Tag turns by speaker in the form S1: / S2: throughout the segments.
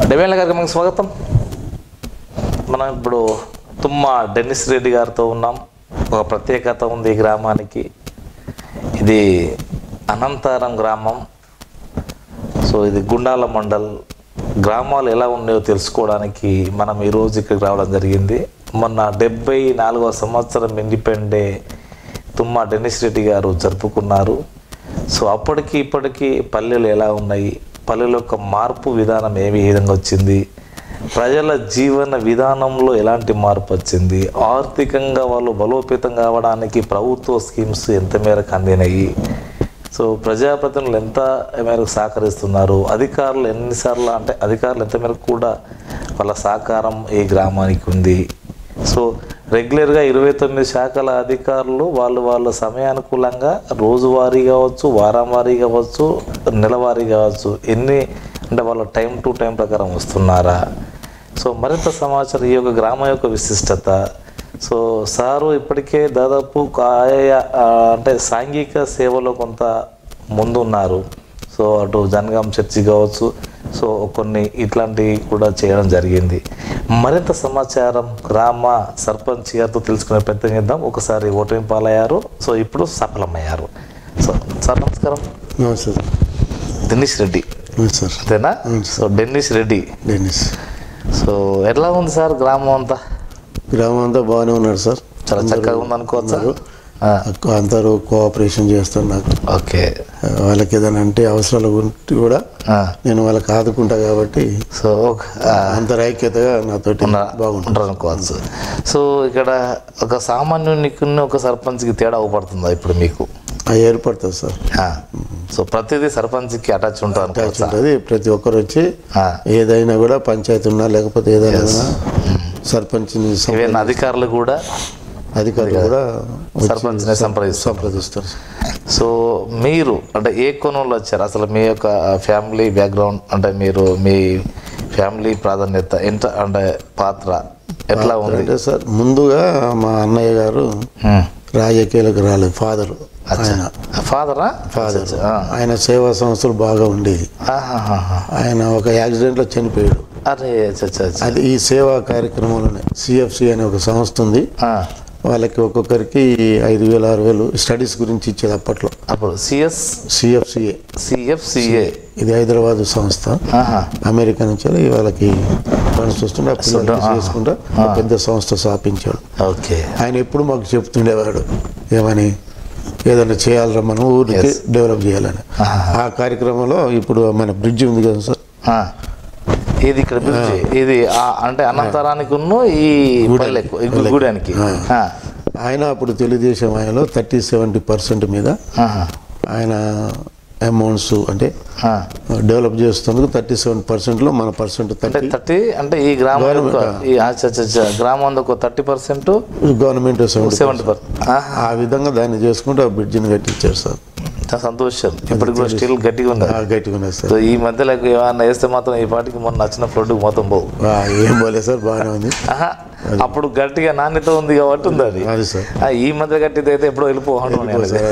S1: డివైన్ల గారికి మనకు స్వాగతం మనం ఇప్పుడు తుమ్మ డెన్నిస్ రెడ్డి గారితో ఉన్నాం ఒక ప్రత్యేకత ఉంది ఈ గ్రామానికి ఇది అనంతారం గ్రామం సో ఇది గుండాల మండల్ గ్రామాలు ఎలా ఉన్నాయో తెలుసుకోవడానికి మనం ఈరోజు ఇక్కడికి రావడం జరిగింది మొన్న డెబ్బై నాలుగవ సంవత్సరం ఇండిపెండే తుమ్మ డెన్నిస్ రెడ్డి గారు జరుపుకున్నారు సో అప్పటికి ఇప్పటికీ పల్లెలు ఎలా ఉన్నాయి పల్లెల యొక్క మార్పు విధానం ఏ విధంగా వచ్చింది ప్రజల జీవన విధానంలో ఎలాంటి మార్పు వచ్చింది ఆర్థికంగా వాళ్ళు బలోపేతం కావడానికి ప్రభుత్వ స్కీమ్స్ ఎంత మేరకు అందినాయి సో ప్రజాప్రతినిధులు ఎంత మేరకు సహకరిస్తున్నారు అధికారులు ఎన్నిసార్లు అంటే అధికారులు ఎంత మేరకు కూడా వాళ్ళ సహకారం ఈ గ్రామానికి ఉంది సో రెగ్యులర్గా ఇరవై తొమ్మిది శాఖల అధికారులు వాళ్ళు వాళ్ళ సమయానుకూలంగా రోజువారీ కావచ్చు వారం వారీ కావచ్చు నెలవారీ కావచ్చు ఎన్ని అంటే వాళ్ళ టైం టు టైం ప్రకారం వస్తున్నారా సో మరింత సమాచారం ఈ యొక్క గ్రామం యొక్క విశిష్టత సో సారు ఇప్పటికే దాదాపు ఆయా ఆ, అంటే సాంఘిక సేవలో కొంత ముందున్నారు సో అటు జనగాం చర్చి కావచ్చు సో కొన్ని ఇట్లాంటివి కూడా చేయడం జరిగింది మరింత సమాచారం గ్రామ సర్పంచ్ గారితో తెలుసుకునే ప్రయత్నం చేద్దాం ఒకసారి ఓటమి పాలయ్యారు సో ఇప్పుడు సఫలమయ్యారు సో సార్ నమస్కారం
S2: నమస్తే సార్
S1: దినేష్ రెడ్డి
S2: అవును సార్
S1: అంతేనా so Dennis Reddy
S2: Dennis
S1: so ఎట్లా ఉంది సార్ గ్రామం అంతా
S2: గ్రామం అంతా బాగానే ఉన్నారు సార్
S1: చాలా చక్కగా ఉంది అనుకోవచ్చా ఆ,
S2: అక్క- అందరూ కోఆపరేషన్ చేస్తారు నాకు
S1: ఓకే
S2: వాళ్ళకి ఏదైనా అంటే అవసరాల గురించి కూడా
S1: ఆ,
S2: నేను వాళ్ళకి ఆదుకుంటా కాబట్టి
S1: సో ఒక- ఆ,
S2: అంత ఐక్యతగా నాతోటి
S1: ఉన్న-
S2: బాగుంటుంది
S1: ఉంటారు అనుకోవచ్చు సో ఇక్కడ ఒక సామాన్యునికి ఒక సర్పంచ్కి తేడా అవపడుతుందా ఇప్పుడు మీకు
S2: అది ఏర్పడుతుంది సార్
S1: ఆ, సో ప్రతిదీ సర్పంచ్కి అటాచ్ ఉంటారు
S2: అటాచ్
S1: అనుకోవచ్చా
S2: ఉంటుంది ప్రతి ఒక్కరు వచ్చి
S1: ఆ,
S2: ఏదైనా కూడా పంచాయతీ ఉన్నా లేకపోతే ఏదైనా ఉన్నా సర్పంచ్ని సం-
S1: ఈవెన్ అధికారులు కూడా
S2: అధికారులు కూడా వచ్చి
S1: సర్పంచ్ని సంప్రదిస్తారు
S2: సంప్రదిస్తారు
S1: సో మీరు అంటే ఏ కోణంలో వచ్చారు అసలు మీ యొక్క ఫ్యామిలీ బ్యాక్గ్రౌండ్ అంటే మీరు మీ ఫ్యామిలీ ప్రాధాన్యత ఎంత అంటే పాత్ర ఎట్లా ఉంది
S2: అంటే సార్ ముందుగా మా అన్నయ్య గారు
S1: హ్మ్.
S2: రాజకీయాలకు రాలేదు ఫాదర్ ఆయన
S1: ఫాదరా
S2: ఫాదర్ ఆయన సేవా సంస్థలు బాగా ఉండేది
S1: ఆహాహాహా.
S2: ఆయన ఒక యాక్సిడెంట్లో చనిపోయాడు
S1: అరే చ, చ, చ.
S2: అది ఈ సేవా కార్యక్రమంలోనే సిఎఫ్సి అనే ఒక సంస్థ ఉంది
S1: ఆ,
S2: వాళ్ళకి ఒక్కొక్కరికి ఐదు వేలు ఆరు వేలు స్టడీస్ గురించి ఇచ్చేది అప్పట్లో
S1: అప్పుడు సిఎస్
S2: సిఎఫ్సిఏ
S1: సిఎఫ్సిఏ
S2: ఇది హైదరాబాద్ సంస్థ
S1: ఆహా
S2: అమెరికా నుంచి వెళ్ళి వాళ్ళకి ఫండ్స్ వస్తుంటే ఆ పిల్లలకి చేసుకుంటా ఒక పెద్ద సంస్థ స్థాపించాడు
S1: ఓకే
S2: ఆయన ఎప్పుడు మాకు చెప్తుండేవాడు ఏమని ఏదైనా చేయాలరా మనం ఊరికి డెవలప్ చేయాలని ఆ కార్యక్రమంలో ఇప్పుడు మన బ్రిడ్జ్ ఉంది కదా సార్
S1: ఆ. ఇది ఇక్కడ బ్రిడ్జి ఇది ఆ- అంటే అనంతరానికి ఉన్న ఈ పల్లెకు ఈ గూడానికి ఆ.
S2: ఆయన అప్పుడు తెలుగుదేశం ఆయనలో థర్టీ సెవెంటీ పర్సెంట్ మీద
S1: ఆహా.
S2: ఆయన అమౌంట్స్ అంటే
S1: ఆ.
S2: డెవలప్ చేస్తున్నందుకు థర్టీ సెవెన్ పర్సెంట్లో మన పర్సెంట్
S1: అంటే
S2: థర్టీ
S1: థర్టీ అంటే ఈ గ్రామం యొక్క ఈ అచ్చ, అచ్చ, అచ్చ, గ్రామం ఒక thirty percent
S2: government seventy
S1: seventy percent
S2: ఆ విధంగా దాన్ని చేసుకుంటూ ఆ బ్రిడ్జిని కట్టించారు సార్
S1: సంతోషం ఇప్పుడు కూడా స్టిల్ గట్టిగా ఉంది
S2: ఆ, గట్టిగా ఉన్నది సార్
S1: సో ఈ మధ్యలో ఏమన్నా వేస్తే మాత్రం ఈ పాటికి మొన్న నచ్చిన ఫ్లడ్ మొత్తం పోవు
S2: ఆ, ఏం పోలేదు సార్ బాగానే ఉంది
S1: ఆహా, అప్పుడు గట్టిగా నాణ్యత ఉంది కాబట్టి ఉంది అది
S2: అది సార్
S1: ఆ, ఈ మధ్య గట్టిది అయితే ఎప్పుడో వెళ్ళిపోవాలి
S2: సార్,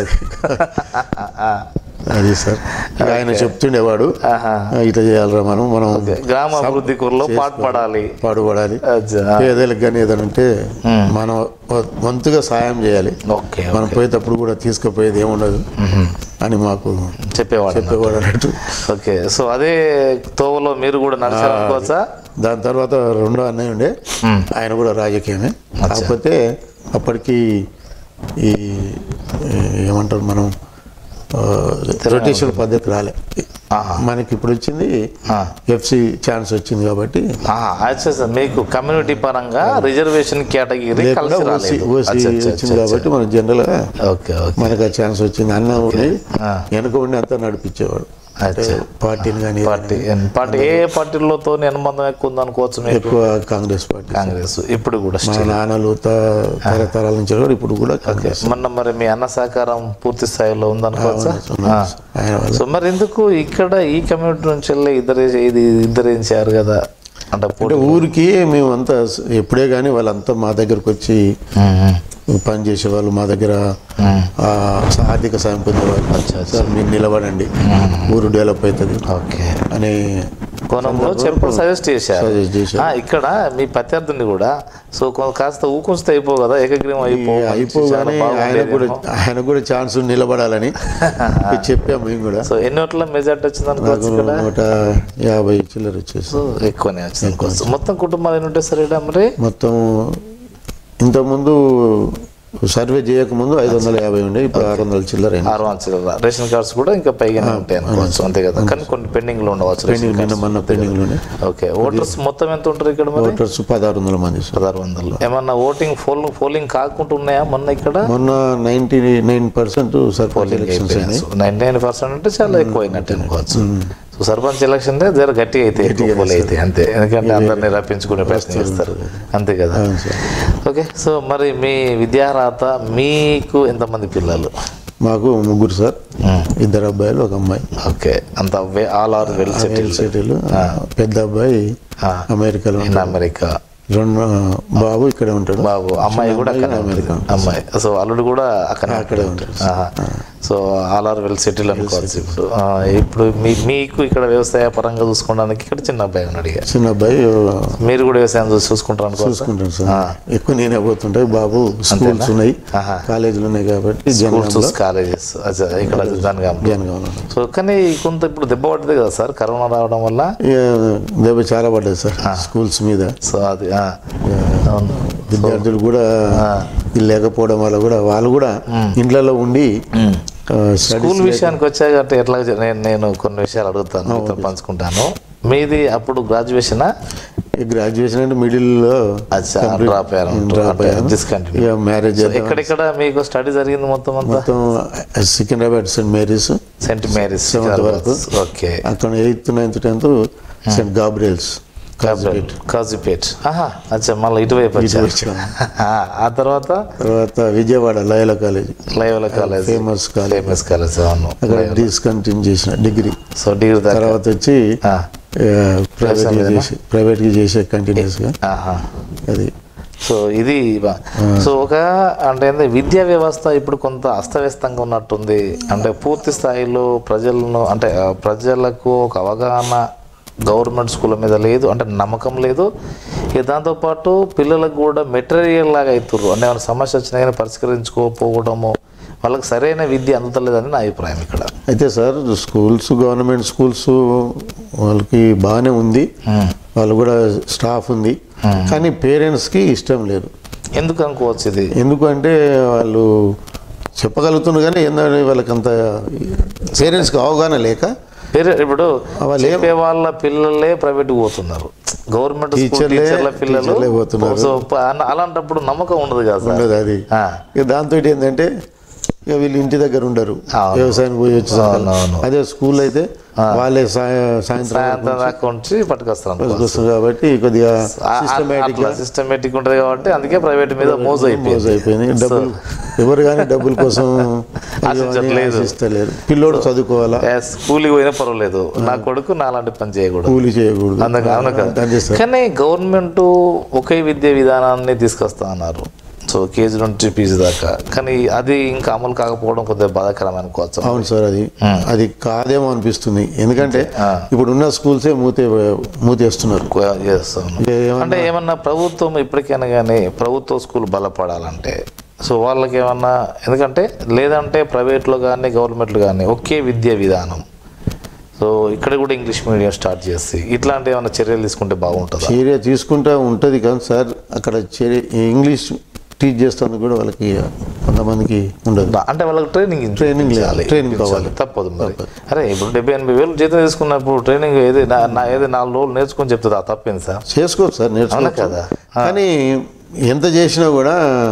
S2: అది సార్ ఇక ఆయన చెప్తుండేవాడు
S1: ఆహా.
S2: ఆ, ఇట్లా చేయాలరా మనం మనం
S1: గ్రామ అభివృద్ధి కూరలో పాటుపడాలి
S2: పాడుపడాలి
S1: అచ్చా.
S2: పేదలకు కానీ ఏదైనా ఉంటే మనం వ- వంతుగా సాయం చేయాలి
S1: ఓకే
S2: మనం పోయేటప్పుడు కూడా తీసుకుపోయేది ఏముండదు అని మాకు
S1: చెప్పేవాడు
S2: చెప్పేవాడు అన్నట్టు
S1: ఓకే సో అదే తోవలో మీరు కూడా నడిచారు అనుకోవచ్చా
S2: దాని తర్వాత రెండో అన్నయ్య ఉండే
S1: మ్మ్.
S2: ఆయన కూడా రాజకీయమే కాకపోతే అప్పటికి ఈ ఈ ఏమంటారు మనం రొటేషన్ పద్ధతి రాలే
S1: ఆహా.
S2: మనకి ఇప్పుడు వచ్చింది
S1: ఆ.
S2: ఎఫ్సి ఛాన్స్ వచ్చింది కాబట్టి
S1: ఆహా, అచ్చా సార్ మీకు కమ్యూనిటీ పరంగా రిజర్వేషన్ కేటగిరీ
S2: లేకుండా
S1: కలిసి
S2: ఓసీ
S1: రాలేదు
S2: ఓసీ
S1: అచ్చా, అచ్చా,
S2: వచ్చింది
S1: అచ్చా,
S2: కాబట్టి మనం జనరల్గా
S1: ఓకే ఓకే
S2: మనకు ఆ ఛాన్స్ వచ్చింది అన్న ఉండి
S1: ఆ.
S2: వెనక ఉండి అంతా నడిపించేవాడు అంటే
S1: అచ్చా.
S2: పార్టీని కానీ
S1: పార్టీ పార్టీ ఏ పార్టీలతో అనుబంధం ఎక్కువ ఉంది అనుకోవచ్చు మీకు
S2: ఎక్కువ కాంగ్రెస్ పార్టీ
S1: కాంగ్రెస్ ఇప్పుడు కూడా
S2: మా
S1: still.
S2: నాన్నలు త- తరతరాల నుంచి కూడా ఇప్పుడు కూడా కాంగ్రెస్
S1: మొన్న మరి మీ అన్న సహకారం పూర్తి స్థాయిలో ఉందనుకోవచ్చా ఆ.
S2: ఆయన వల్ల
S1: సో మరి ఎందుకు ఇక్కడ ఈ కమ్యూనిటీ నుంచి వెళ్ళి ఇద్దరే ఇది ఇద్దరేంచారు కదా అంటే
S2: అంటే
S1: పోటీ
S2: ఊరికి మేమంతా స- ఎప్పుడే కానీ వాళ్ళంతా మా దగ్గరకు వచ్చి పని చేసేవాళ్ళు మా దగ్గర ఆ, ఆర్థిక సాయం పొందేవాళ్ళు సార్ మీరు నిలబడండి ఊరు డెవలప్ అవుతుంది
S1: ఓకే
S2: అని
S1: కోణంలో చెప్పడం సజెస్ట్ చేశారు
S2: Suggest చేశారు.
S1: ఆ, ఇక్కడ మీ ప్రత్యర్థిని కూడా సో కొంత కాస్త ఊకుంచితే అయిపో కదా ఏకగ్రీవం అయిపో మంచి,
S2: అయిపోగానే
S1: చాలా
S2: ఆయన కూడా
S1: బాగుండేదేమో.
S2: ఆయన కూడా ఛాన్స్ నిలబడాలని చెప్పాము మేము కూడా
S1: సో ఎన్ని ఓట్ల మెజార్టీ వచ్చింది
S2: నాకు
S1: అనుకోవచ్చు ఇక్కడ
S2: నూట యాభై చిల్లర వచ్చేసి
S1: సో ఎక్కువనే వచ్చింది అనుకోవచ్చు మొత్తం కుటుంబాలు ఎన్ని ఉంటాయి సార్ ఇక్కడ మరి
S2: మొత్తం ఇంతకుముందు సర్వే చేయకముందు ఐదు వందల యాభై ఉండే ఇప్పుడు ఆరు వందల చిల్లర అయింది.
S1: ఆరు వందల రేషన్ కార్డ్స్ కూడా ఇంకా పైగానే ఉంటాయి అనుకోవచ్చు అంతే కదా కానీ కొన్ని పెండింగ్ లో ఉండవచ్చు రేషన్
S2: పెండింగ్ నిన్న మొన్న పెండింగ్లోనే
S1: ఓకే ఓటర్స్ మొత్తం ఎంత ఉంటారు ఇక్కడ మరి
S2: ఓటర్స్ పదహారు వందల మంది సార్
S1: పదహారు వందలు ఏమన్నా ఓటింగ్ పోల్ పోలింగ్ కాకుండా ఉన్నాయా మొన్న ఇక్కడ
S2: మొన్న ninety nine percent sarpanch elections అయినాయి
S1: నైన్టీ నైన్ పర్సెంట్ అంటే చాలా ఎక్కువ అయినట్టు అనుకోవచ్చు సో సర్పంచ్ ఎలక్షన్ జర గట్టిగా అయితే ఎక్కువ పోల్ అయితే అంతే ఎందుకంటే అందరినీ రప్పించుకునే ప్రయత్నం చేస్తారు అంతే కదా
S2: అవును సార్
S1: ఓకే సో మరి మీ విద్యార్హత మీకు ఎంతమంది పిల్లలు
S2: మాకు ముగ్గురు సార్ ఇద్దరు అబ్బాయిలు ఒక అమ్మాయి
S1: ఓకే అంత all are well settle
S2: settle పెద్ద అబ్బాయి అమెరికాలో
S1: ఇన్ అమెరికా
S2: రెండు బాబు ఇక్కడే ఉంటాడు
S1: బాబు అమ్మాయి కూడా అక్కడ
S2: అమెరికా
S1: అమ్మాయి సో అల్లుడు కూడా అక్కడ అక్కడే ఉంటాడు so all are well settle అనుకోవచ్చు ఇప్పుడు ఆ, ఇప్పుడు మీ మీకు ఇక్కడ వ్యవసాయ పరంగా చూసుకోవడానికి ఇక్కడ చిన్న అబ్బాయి ఉన్నాడు ఇక
S2: చిన్న అబ్బాయి
S1: మీరు కూడా వ్యవసాయం చూసి చూసుకుంటారు అనుకోవచ్చు
S2: చూసుకుంటాను సార్ ఎక్కువ నేనే పోతుంటాయి బాబు స్కూల్స్ ఉన్నాయి కాలేజీలు ఉన్నాయి కాబట్టి జనగాంలో
S1: కాలేజెస్ ఇక్కడ జనగాం
S2: జనగాంలో
S1: సో కానీ కొంత ఇప్పుడు దెబ్బ పడ్డది కదా సార్ కరోనా రావడం వల్ల
S2: ఇక దెబ్బ చాలా పడ్డది సార్ స్కూల్స్ మీద
S1: సో అది ఆ, అవును
S2: విద్యార్థులు కూడా ఇది లేకపోవడం వల్ల కూడా వాళ్ళు కూడా ఇండ్లలో ఉండి ఆ, స్టడీ
S1: స్కూల్ విషయానికి వచ్చాక అంటే ఎట్లా నేను నేను కొన్ని విషయాలు అడుగుతాను మీతో పంచుకుంటాను మీది అప్పుడు గ్రాడ్యుయేషన్
S2: గ్రాడ్యుయేషన్ అంటే మిడిల్లో
S1: అచ్చా డ్రాప్
S2: డ్రాప్ అయ్యాను
S1: డిస్కంటిన్యూ
S2: ఇక మ్యారేజ్
S1: ఎక్కడెక్కడ మీకు స్టడీ జరిగింది మొత్తం అంతా
S2: మొత్తం Secunderabad Saint Mary's
S1: Saint Mary's okay
S2: అక్కడ eighth ninth tenth Saint Gabriel's Kazipet
S1: Kazipet ఆహా అచ్చా మళ్ళీ ఇటువైపు వచ్చారు ఆ తర్వాత
S2: తర్వాత విజయవాడ లయల కాలేజ్
S1: లైవ్ college
S2: famous college
S1: famous college అవును
S2: అక్కడ డిస్కంటిన్యూ చేసిన డిగ్రీ
S1: సో డిగ్రీ దాకా
S2: తర్వాత వచ్చి
S1: ఆ,
S2: ప్రైవేట్గా చేసి ప్రైవేట్గా చేసే కంటిన్యూస్గా
S1: ఆహా
S2: అది
S1: సో ఇది బా- సో ఒక అంటే ఏంది విద్యా వ్యవస్థ ఇప్పుడు కొంత అస్తవ్యస్తంగా ఉన్నట్టుంది అంటే పూర్తి స్థాయిలో ప్రజలను అంటే ఆ, ప్రజలకు ఒక అవగాహన గవర్నమెంట్ స్కూల్ మీద లేదు అంటే నమ్మకం లేదు ఇక దాంతోపాటు పిల్లలకు కూడా మెటీరియల్ లాగా అవుతుర్రు అంటే ఏమైనా సమస్య వచ్చినా కానీ పరిష్కరించుకోకపోవడము వాళ్ళకి సరైన విద్య అందుతలేదని నా అభిప్రాయం ఇక్కడ
S2: అయితే సార్ స్కూల్స్ గవర్నమెంట్ స్కూల్స్ వాళ్ళకి బాగానే ఉంది వాళ్ళు కూడా స్టాఫ్ ఉంది కానీ పేరెంట్స్కి ఇష్టం లేదు
S1: ఎందుకు అనుకోవచ్చు ఇది
S2: ఎందుకంటే వాళ్ళు చెప్పగలుగుతున్నారు కానీ ఏంటంటే వాళ్ళకి అంత పేరెంట్స్కి అవగాహన లేక
S1: పేరు ఇప్పుడు
S2: వాళ్ళు ఏం-
S1: చెప్పే వాళ్ళ పిల్లలే ప్రైవేట్ పోతున్నారు గవర్నమెంట్ స్కూల్
S2: టీచర్లే-
S1: టీచర్ల పిల్లలు
S2: టీచర్లే పోతున్నారు.
S1: సో ప- అన్న- అలాంటప్పుడు నమ్మకం ఉండదు కదా సార్
S2: ఉండదు అది
S1: ఆ,
S2: ఇక దాంతో ఏంటంటే ఇక వీళ్ళు ఇంటి దగ్గర ఉండరు
S1: అవును.
S2: వ్యవసాయానికి పోయి వచ్చి
S1: అవునవును.
S2: అదే స్కూల్ అయితే వాళ్ళే సాయ- సాయంత్రం
S1: సాయంత్రం దాకా ఉంచి పట్టుకొస్తారు అనుకో.
S2: వస్తుంది కాబట్టి కొద్దిగా
S1: ఆ- ఆ-
S2: సిస్టమేటిక్
S1: అట్లా సిస్టమేటిక్ ఉంటుంది కాబట్టి అందుకే ప్రైవేట్ మీద మోజు
S2: మోజ్
S1: అయిపోయింది
S2: అయిపోయింది డబ్బులు ఎవరు కానీ డబ్బుల కోసం అయ్యో అని
S1: ఆశించట్లేదు.
S2: ఆశిస్తలేరు పిల్లోడు చదువుకోవాలా
S1: ఏ, స్కూల్కి పోయినా పర్వాలేదు నా కొడుకు నాలాంటి పని చేయకూడదు
S2: కూలి చేయకూడదు
S1: అందుకు అవును కదా
S2: దాన్ని చేస్తారు
S1: కానీ గవర్నమెంట్ ఒకే విద్యా విధానాన్ని తీసుకొస్తా అన్నారు సో కేజీ నుంచి పీజీ దాకా కానీ అది ఇంకా అమలు కాకపోవడం కొద్దిగా బాధాకరం అనుకోవచ్చు
S2: అవును సార్ అది అది కాదేమో అనిపిస్తుంది ఎందుకంటే ఇప్పుడు ఉన్న స్కూల్సే మూతే మూతేస్తున్నారు
S1: Yes, అవును. అంటే ఏమన్నా ప్రభుత్వం ఇప్పటికైనా కానీ ప్రభుత్వ స్కూల్ బలపడాలంటే సో వాళ్ళకి ఏమన్నా ఎందుకంటే లేదంటే ప్రైవేట్లో కానీ గవర్నమెంట్లో కానీ ఒకే విద్యా విధానం సో ఇక్కడ కూడా ఇంగ్లీష్ మీడియం స్టార్ట్ చేసి ఇట్లాంటి ఏమైనా చర్యలు తీసుకుంటే బాగుంటుందా
S2: చర్య తీసుకుంటా ఉంటుంది కానీ సార్ అక్కడ చర్య ఇంగ్లీష్ టీచ్ చేస్తుంది కూడా వాళ్ళకి కొంతమందికి ఉండదు
S1: అంటే వాళ్ళకి ట్రైనింగ్
S2: Training లేదు. Training కావాలి.
S1: తప్పదు మరి అరే ఇప్పుడు డెబ్బై ఎనభై వేలు జీతం తీసుకున్నప్పుడు ట్రైనింగ్ ఏది నా నా ఏది నాలుగు రోజులు నేర్చుకొని చెప్తుందా తప్పింది సార్
S2: చేసుకోవచ్చు సార్
S1: అవునా
S2: నేర్చుకోవచ్చు
S1: కదా
S2: కానీ ఎంత చేసినా కూడా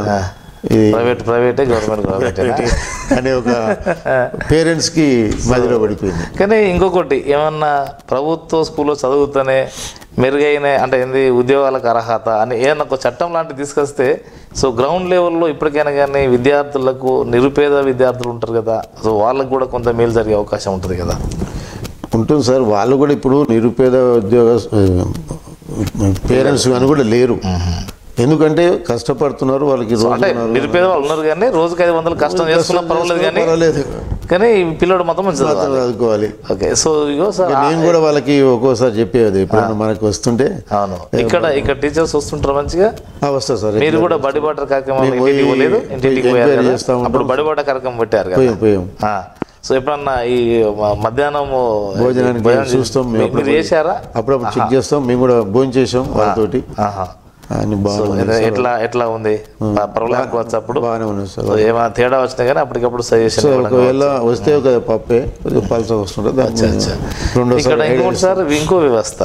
S2: ఇది
S1: ప్రైవేట్ ప్రైవేటే గవర్నమెంట్ గవర్నమెంట్
S2: అనే ఒక పేరెంట్స్కి మదిలో పడిపోయింది
S1: కానీ ఇంకొకటి ఏమన్నా ప్రభుత్వ స్కూల్లో చదువుతూనే మెరుగైన అంటే ఏంది ఉద్యోగాలకు అర్హత అని ఏదన్నా ఒక చట్టం లాంటివి తీసుకొస్తే సో గ్రౌండ్ లెవెల్లో ఇప్పటికైనా కానీ విద్యార్థులకు నిరుపేద విద్యార్థులు ఉంటారు కదా సో వాళ్ళకు కూడా కొంత మేలు జరిగే అవకాశం ఉంటుంది కదా
S2: ఉంటుంది సార్ వాళ్ళు కూడా ఇప్పుడు నిరుపేద ఉద్యోగ పేరెంట్స్ కానీ కూడా లేరు ఎందుకంటే కష్టపడుతున్నారు వాళ్ళకి రోజు
S1: అంటే నిరుపేద వాళ్ళు ఉన్నారు కానీ రోజుకి ఐదు వందలు కష్టం చేసుకున్నా పర్వాలేదు కానీ
S2: పర్వాలేదు
S1: కానీ ఈ పిల్లడు మొత్తం మంచి చదవాలి
S2: చదువుకోవాలి
S1: ఓకే సో ఇగో సార్
S2: ఇక నేను కూడా వాళ్ళకి ఒక్కోసారి చెప్పేది ఎప్పుడైనా మనకు వస్తుంటే
S1: అవును ఇక్కడ ఇక్కడ టీచర్స్ వస్తుంటారు మంచిగా
S2: "ఆ, వస్తా సార్
S1: మీరు కూడా బడి బాట కార్యక్రమం
S2: మేము
S1: ఇంటికి
S2: పోయి-
S1: పోలేదు ఇంటికి
S2: పోయి
S1: పోయారు
S2: ఎంక్వైరీ
S1: కదా?
S2: చేస్తా ఉంటాం.
S1: అప్పుడు బడి బాట కార్యక్రమం పెట్టారు కదా
S2: పోయాం పోయాం
S1: ఆ. సో ఎప్పుడన్నా ఈ మ- మధ్యాహ్నం
S2: భోజనానికి
S1: భోజనం
S2: చూస్తాం మేము
S1: మీ- మీరు చేశారా
S2: అప్పుడప్పుడు చెక్ చేస్తాం మేము కూడా భోజనం చేసాం వాళ్ళతోటి
S1: ఆహా.
S2: అన్ని
S1: సో
S2: బాగా
S1: ఎట్లా- ఎట్లా ఎట్లా ఉంది పర్వాలేదు అప్పుడు
S2: బాగానే ఉన్నాయి సార్
S1: సో ఏమైనా తేడా వచ్చినా కానీ అప్పటికప్పుడు సజెషన్
S2: సో ఒకవేళ వస్తే ఒక పప్పే కొద్దిగా పలస వస్తుంటే దాన్ని
S1: ఇక్కడ
S2: రెండోసారి
S1: ఇంకోటి సార్ ఇంకో వ్యవస్థ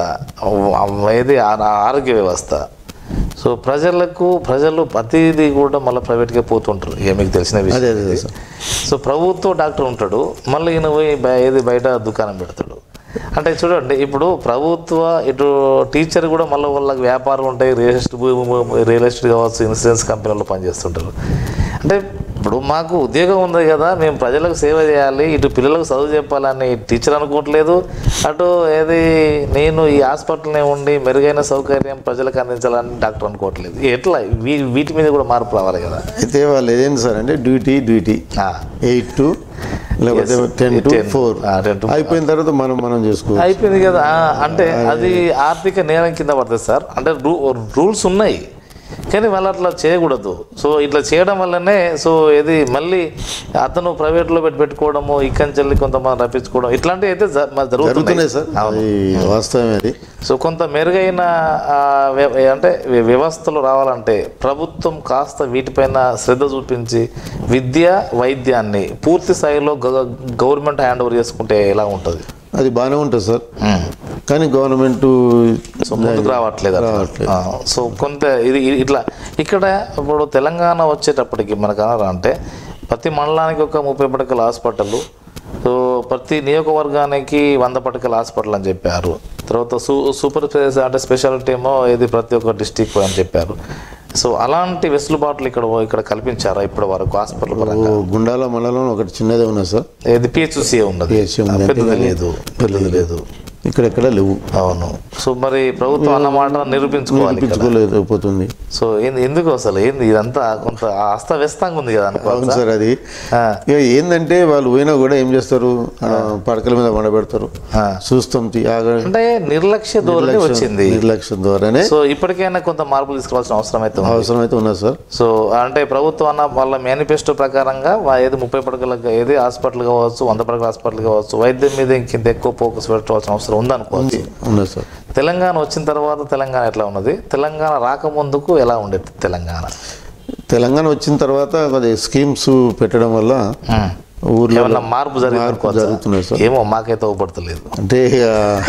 S1: ఏది ఆ- ఆరోగ్య వ్యవస్థ సో ప్రజలకు ప్రజలు ప్రతిదీ కూడా మళ్ళీ ప్రైవేట్గా పోతుంటారు ఇక మీకు తెలిసిన
S2: అదే
S1: విషయం
S2: అదే
S1: ఇది.
S2: సార్
S1: సో ప్రభుత్వ డాక్టర్ ఉంటాడు మళ్ళీ ఈయన పోయి బయ- ఏది బయట దుకాణం పెడతాడు అంటే చూడండి ఇప్పుడు ప్రభుత్వ ఇటు టీచర్ కూడా మళ్ళీ వాళ్ళకి వ్యాపారం ఉంటాయి రియల్ ఎస్టేట్ రియల్ ఎస్టేట్ కావచ్చు ఇన్సూరెన్స్ కంపెనీలో పనిచేస్తుంటారు అంటే ఇప్పుడు మాకు ఉద్యోగం ఉంది కదా మేము ప్రజలకు సేవ చేయాలి ఇటు పిల్లలకు చదువు చెప్పాలని టీచర్ అనుకోవట్లేదు అటు ఏది నేను ఈ హాస్పిటల్నే ఉండి మెరుగైన సౌకర్యం ప్రజలకు అందించాలని డాక్టర్ అనుకోవట్లేదు ఎట్లా వీ- వీటి మీద కూడా మార్పు రావాలి కదా
S2: అయితే వాళ్ళు ఏదైంది సార్ అంటే డ్యూటీ డ్యూటీ
S1: ఆ.
S2: ఎయిట్ టు లేకపోతే
S1: Yes.
S2: Ten to
S1: 10.
S2: ఫోర్
S1: ఆ, 10 to
S2: అయిపోయిన తర్వాత మనం మనం చేసుకో
S1: అయిపోయింది కదా ఆ, అంటే అది ఆర్థిక నేరం కింద పడుతుంది సార్ అంటే రూ రూల్స్ ఉన్నాయి కానీ వాళ్ళు అట్లా చేయకూడదు సో ఇట్లా చేయడం వల్లనే సో ఇది మళ్ళీ అతను ప్రైవేట్లో పెట్టి పెట్టుకోవడము ఇక్కడి చెల్లి కొంతమంది రప్పించుకోవడం ఇట్లాంటివి అయితే జ- మరి
S2: జరుగుతున్నాయి
S1: జరుగుతున్నాయి
S2: సార్ అది వాస్తవమే అది
S1: సో కొంత మెరుగైన ఆ, వ్య- అంటే వ్య- వ్యవస్థలు రావాలంటే ప్రభుత్వం కాస్త వీటిపైన శ్రద్ధ చూపించి విద్య వైద్యాన్ని పూర్తి స్థాయిలో గ- గవర్నమెంట్ హ్యాండ్ ఓవర్ చేసుకుంటే ఎలా ఉంటుంది
S2: అది బాగానే ఉంటుంది సార్ కానీ గవర్నమెంట్
S1: సో ముందుకు రావట్లేదు అట్లా.
S2: రావట్లేదు.
S1: ఆ, సో కొంత ఇది ఇది ఇట్లా ఇక్కడ ఇప్పుడు తెలంగాణ వచ్చేటప్పటికి మనకు అనారా అంటే ప్రతి మండలానికి ఒక ముప్పై పడకల హాస్పిటల్ సో ప్రతి నియోజకవర్గానికి వంద పడకల హాస్పిటల్ అని చెప్పారు తర్వాత సూ సూపర్ స్పెషాలిటీ అంటే స్పెషాలిటీ ఏమో ఇది ప్రతి ఒక్క డిస్టిక్ అని చెప్పారు సో అలాంటి వెసులుబాట్లు ఇక్కడ ఇక్కడ కల్పించారా ఇప్పటి వరకు హాస్పిటల్ పరంగా
S2: గుండాల మండలం ఒకటి చిన్నదే ఉన్నది సార్
S1: ఏది పిహెచ్సి ఉన్నది
S2: PHC ఉంది.
S1: పెద్దది లేదు పెద్దది లేదు
S2: ఇక్కడెక్కడ లేవు
S1: అవును సో మరి ప్రభుత్వం అన్నమాట నిరూపించుకోవాలి ఇక్కడ.
S2: నిరూపించుకోలేకపోతుంది
S1: సో ఏంది ఎందుకు అసలు ఏంది ఇదంతా కొంత అస్తవ్యస్తంగా ఉంది కదా
S2: అవును
S1: అనుకోవచ్చు
S2: సార్ అది
S1: ఆ.
S2: ఇక ఏంటంటే వాళ్ళు పోయినా కూడా ఏం చేస్తారు ఆ, పడకల మీద వండబెడతారు
S1: ఆ.
S2: చూస్తాం తీ- ఆగ-
S1: అంటే నిర్లక్ష్య ధోరణి వచ్చింది
S2: నిర్లక్ష్యం ద్వారానే
S1: సో ఇప్పటికైనా కొంత మార్పులు తీసుకోవాల్సిన అవసరం అయితే ఉంది
S2: అవసరం అయితే ఉన్నది సార్
S1: సో అంటే ప్రభుత్వం అన్న వాళ్ళ మేనిఫెస్టో ప్రకారంగా వా- ఏది ముప్పై పడకల ఏది హాస్పిటల్ కావచ్చు వంద పడకల హాస్పిటల్ కావచ్చు వైద్యం మీద ఇంకింత ఎక్కువ ఫోకస్ పెట్టవలసిన అవసరం ఉందనుకోవచ్చు
S2: ఉన్నది సార్
S1: తెలంగాణ వచ్చిన తర్వాత తెలంగాణ ఎట్లా ఉన్నది తెలంగాణ రాకముందుకు ఎలా ఉండేది తెలంగాణ
S2: తెలంగాణ వచ్చిన తర్వాత కొద్దిగా స్కీమ్స్ పెట్టడం వల్ల ఊర్లో
S1: ఏమన్నా మార్పు జరిగింది
S2: మార్పు
S1: అనుకోవచ్చా?
S2: జరుగుతున్నాయి సార్
S1: ఏమో మాకైతే ఊపడతలేదు
S2: అంటే ఇక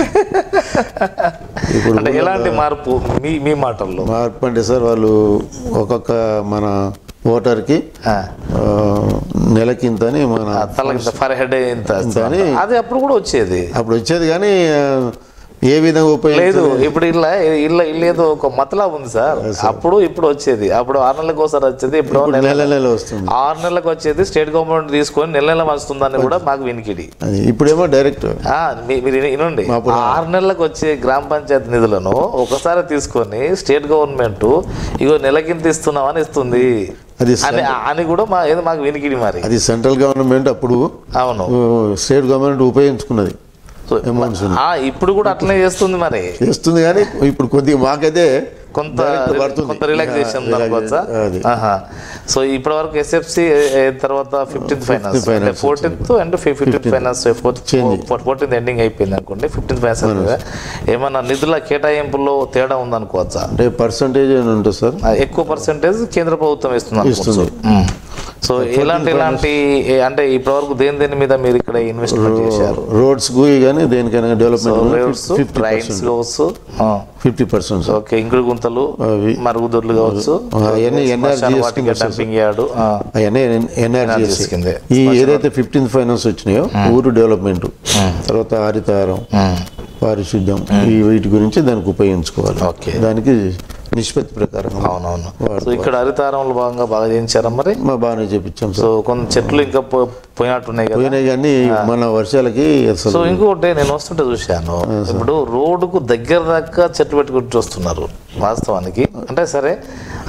S2: ఇప్పుడు
S1: అంటే ఎలాంటి మార్పు మీ మీ మాటల్లో
S2: మార్పు అంటే సార్ వాళ్ళు ఒక్కొక్క మన ఓటర్కి
S1: ఆ,
S2: ఆ, నెలకింతని మన
S1: తలకి ఫర్ హెడ్ ఇంత
S2: అని-
S1: అది అప్పుడు కూడా వచ్చేది
S2: అప్పుడు వచ్చేది కానీ ఆ, ఏ విధంగా
S1: లేదు
S2: ఉపయోగించలేదు
S1: ఇప్పుడు ఇలా ఇలా ఇలా ఏదో ఒక మతలా ఉంది సార్ అప్పుడు ఇప్పుడు వచ్చేది అప్పుడు ఆరు నెలలకు ఒకసారి వచ్చేది ఇప్పుడు
S2: ఇప్పుడు
S1: నెల
S2: నెల నెల వస్తుంది
S1: ఆరు నెలలకు వచ్చేది స్టేట్ గవర్నమెంట్ తీసుకొని నెల నెల వస్తుందని కూడా మాకు వినికిడి
S2: అది ఇప్పుడేమో డైరెక్ట్
S1: ఆ, మీ- మీరు విని- వినండి
S2: అప్పుడు-
S1: ఆరు నెలలకు వచ్చే గ్రామ పంచాయతీ నిధులను ఒకసారి తీసుకొని స్టేట్ గవర్నమెంట్ ఇగో నెలకింత ఇస్తున్నామని ఇస్తుంది
S2: అది
S1: అని అని కూడా మా ఏదో మాకు వినికిడి మరి
S2: అది సెంట్రల్ గవర్నమెంట్ అప్పుడు
S1: అవును
S2: ఆ, స్టేట్ గవర్నమెంట్ ఉపయోగించుకున్నది
S1: సో
S2: అమౌంట్స్
S1: ఆ, ఇప్పుడు కూడా అట్లనే చేస్తుంది మరి
S2: చేస్తుంది కానీ ఇప్పుడు కొద్దిగా మాకైతే
S1: కొంత
S2: direct పడుతుంది.
S1: కొంత రిలాక్సేషన్
S2: ఆ,
S1: అనుకోవచ్చా
S2: అది.
S1: ఆహా. సో ఇప్పటి వరకు ఎస్ఎఫ్సి తర్వాత ఫిఫ్టీన్త్ ఫైనాన్స్ అంటే
S2: finance
S1: fourteenth and fifteenth finance
S2: Change.
S1: Fourteenth ending అయిపోయింది అనుకోండి ఫిఫ్టీన్త్ ఫైనాన్స్ ఏమన్నా నిధుల కేటాయింపులో తేడా ఉందనుకోవచ్చా
S2: అంటే పర్సంటేజ్ అని ఉంటుంది సార్
S1: ఆ, ఎక్కువ పర్సెంటేజ్ కేంద్ర ప్రభుత్వం ఇస్తుంది అనుకోవచ్చు.
S2: ఇస్తుంది.
S1: మ్మ్. సో ఎలాంటి ఎలాంటి ఏ- అంటే ఇప్పటివరకు దేని దేని మీద మీరు ఇక్కడ ఇన్వెస్ట్మెంట్ చేశారు
S2: రోడ్స్ గుయి కానీ దేనికైనా డెవలప్మెంట్ ఫిఫ్టీ
S1: ట్రైన్స్
S2: పర్సెంట్
S1: కావచ్చు ఆ.
S2: ఫిఫ్టీ పర్సెంట్ సార్
S1: ఓకే ఇంకుడు గుంతలు
S2: అవి.
S1: మరుగుదొడ్లు కావచ్చు
S2: అవన్నీ
S1: శ్మశాన
S2: NRGS
S1: వాటిక
S2: కింద
S1: డంపింగ్ యార్డు ఆ.
S2: అవన్నీ
S1: NRGS
S2: ఎన్ఆర్జీఎస్
S1: కిందే.
S2: ఈ ఏదైతే ఫిఫ్టీన్త్ ఫైనాన్స్ వచ్చినాయో ఊరు డెవలప్మెంట్ తర్వాత హరితహారం
S1: మ్మ్.
S2: పారిశుద్ధ్యం ఈ వీటి గురించి దానికి ఉపయోగించుకోవాలి
S1: ఓకే.
S2: దానికి నిష్పత్తి ప్రకారం
S1: అవునవును సో ఇక్కడ హరితారంలో భాగంగా బాగా చేయించారా మరి
S2: మా బాగానే చేపించాం సార్
S1: సో కొన్ని చెట్లు ఇంకా పో- పోయినట్టున్నాయి కదా
S2: పోయినాయి కానీ మన వర్షాలకి అసలు
S1: సో ఇంకొకటి నేను వస్తుంటే చూశాను ఇప్పుడు రోడ్డుకు దగ్గర దాకా చెట్లు పెట్టుకుంటూ వస్తున్నారు వాస్తవానికి అంటే సరే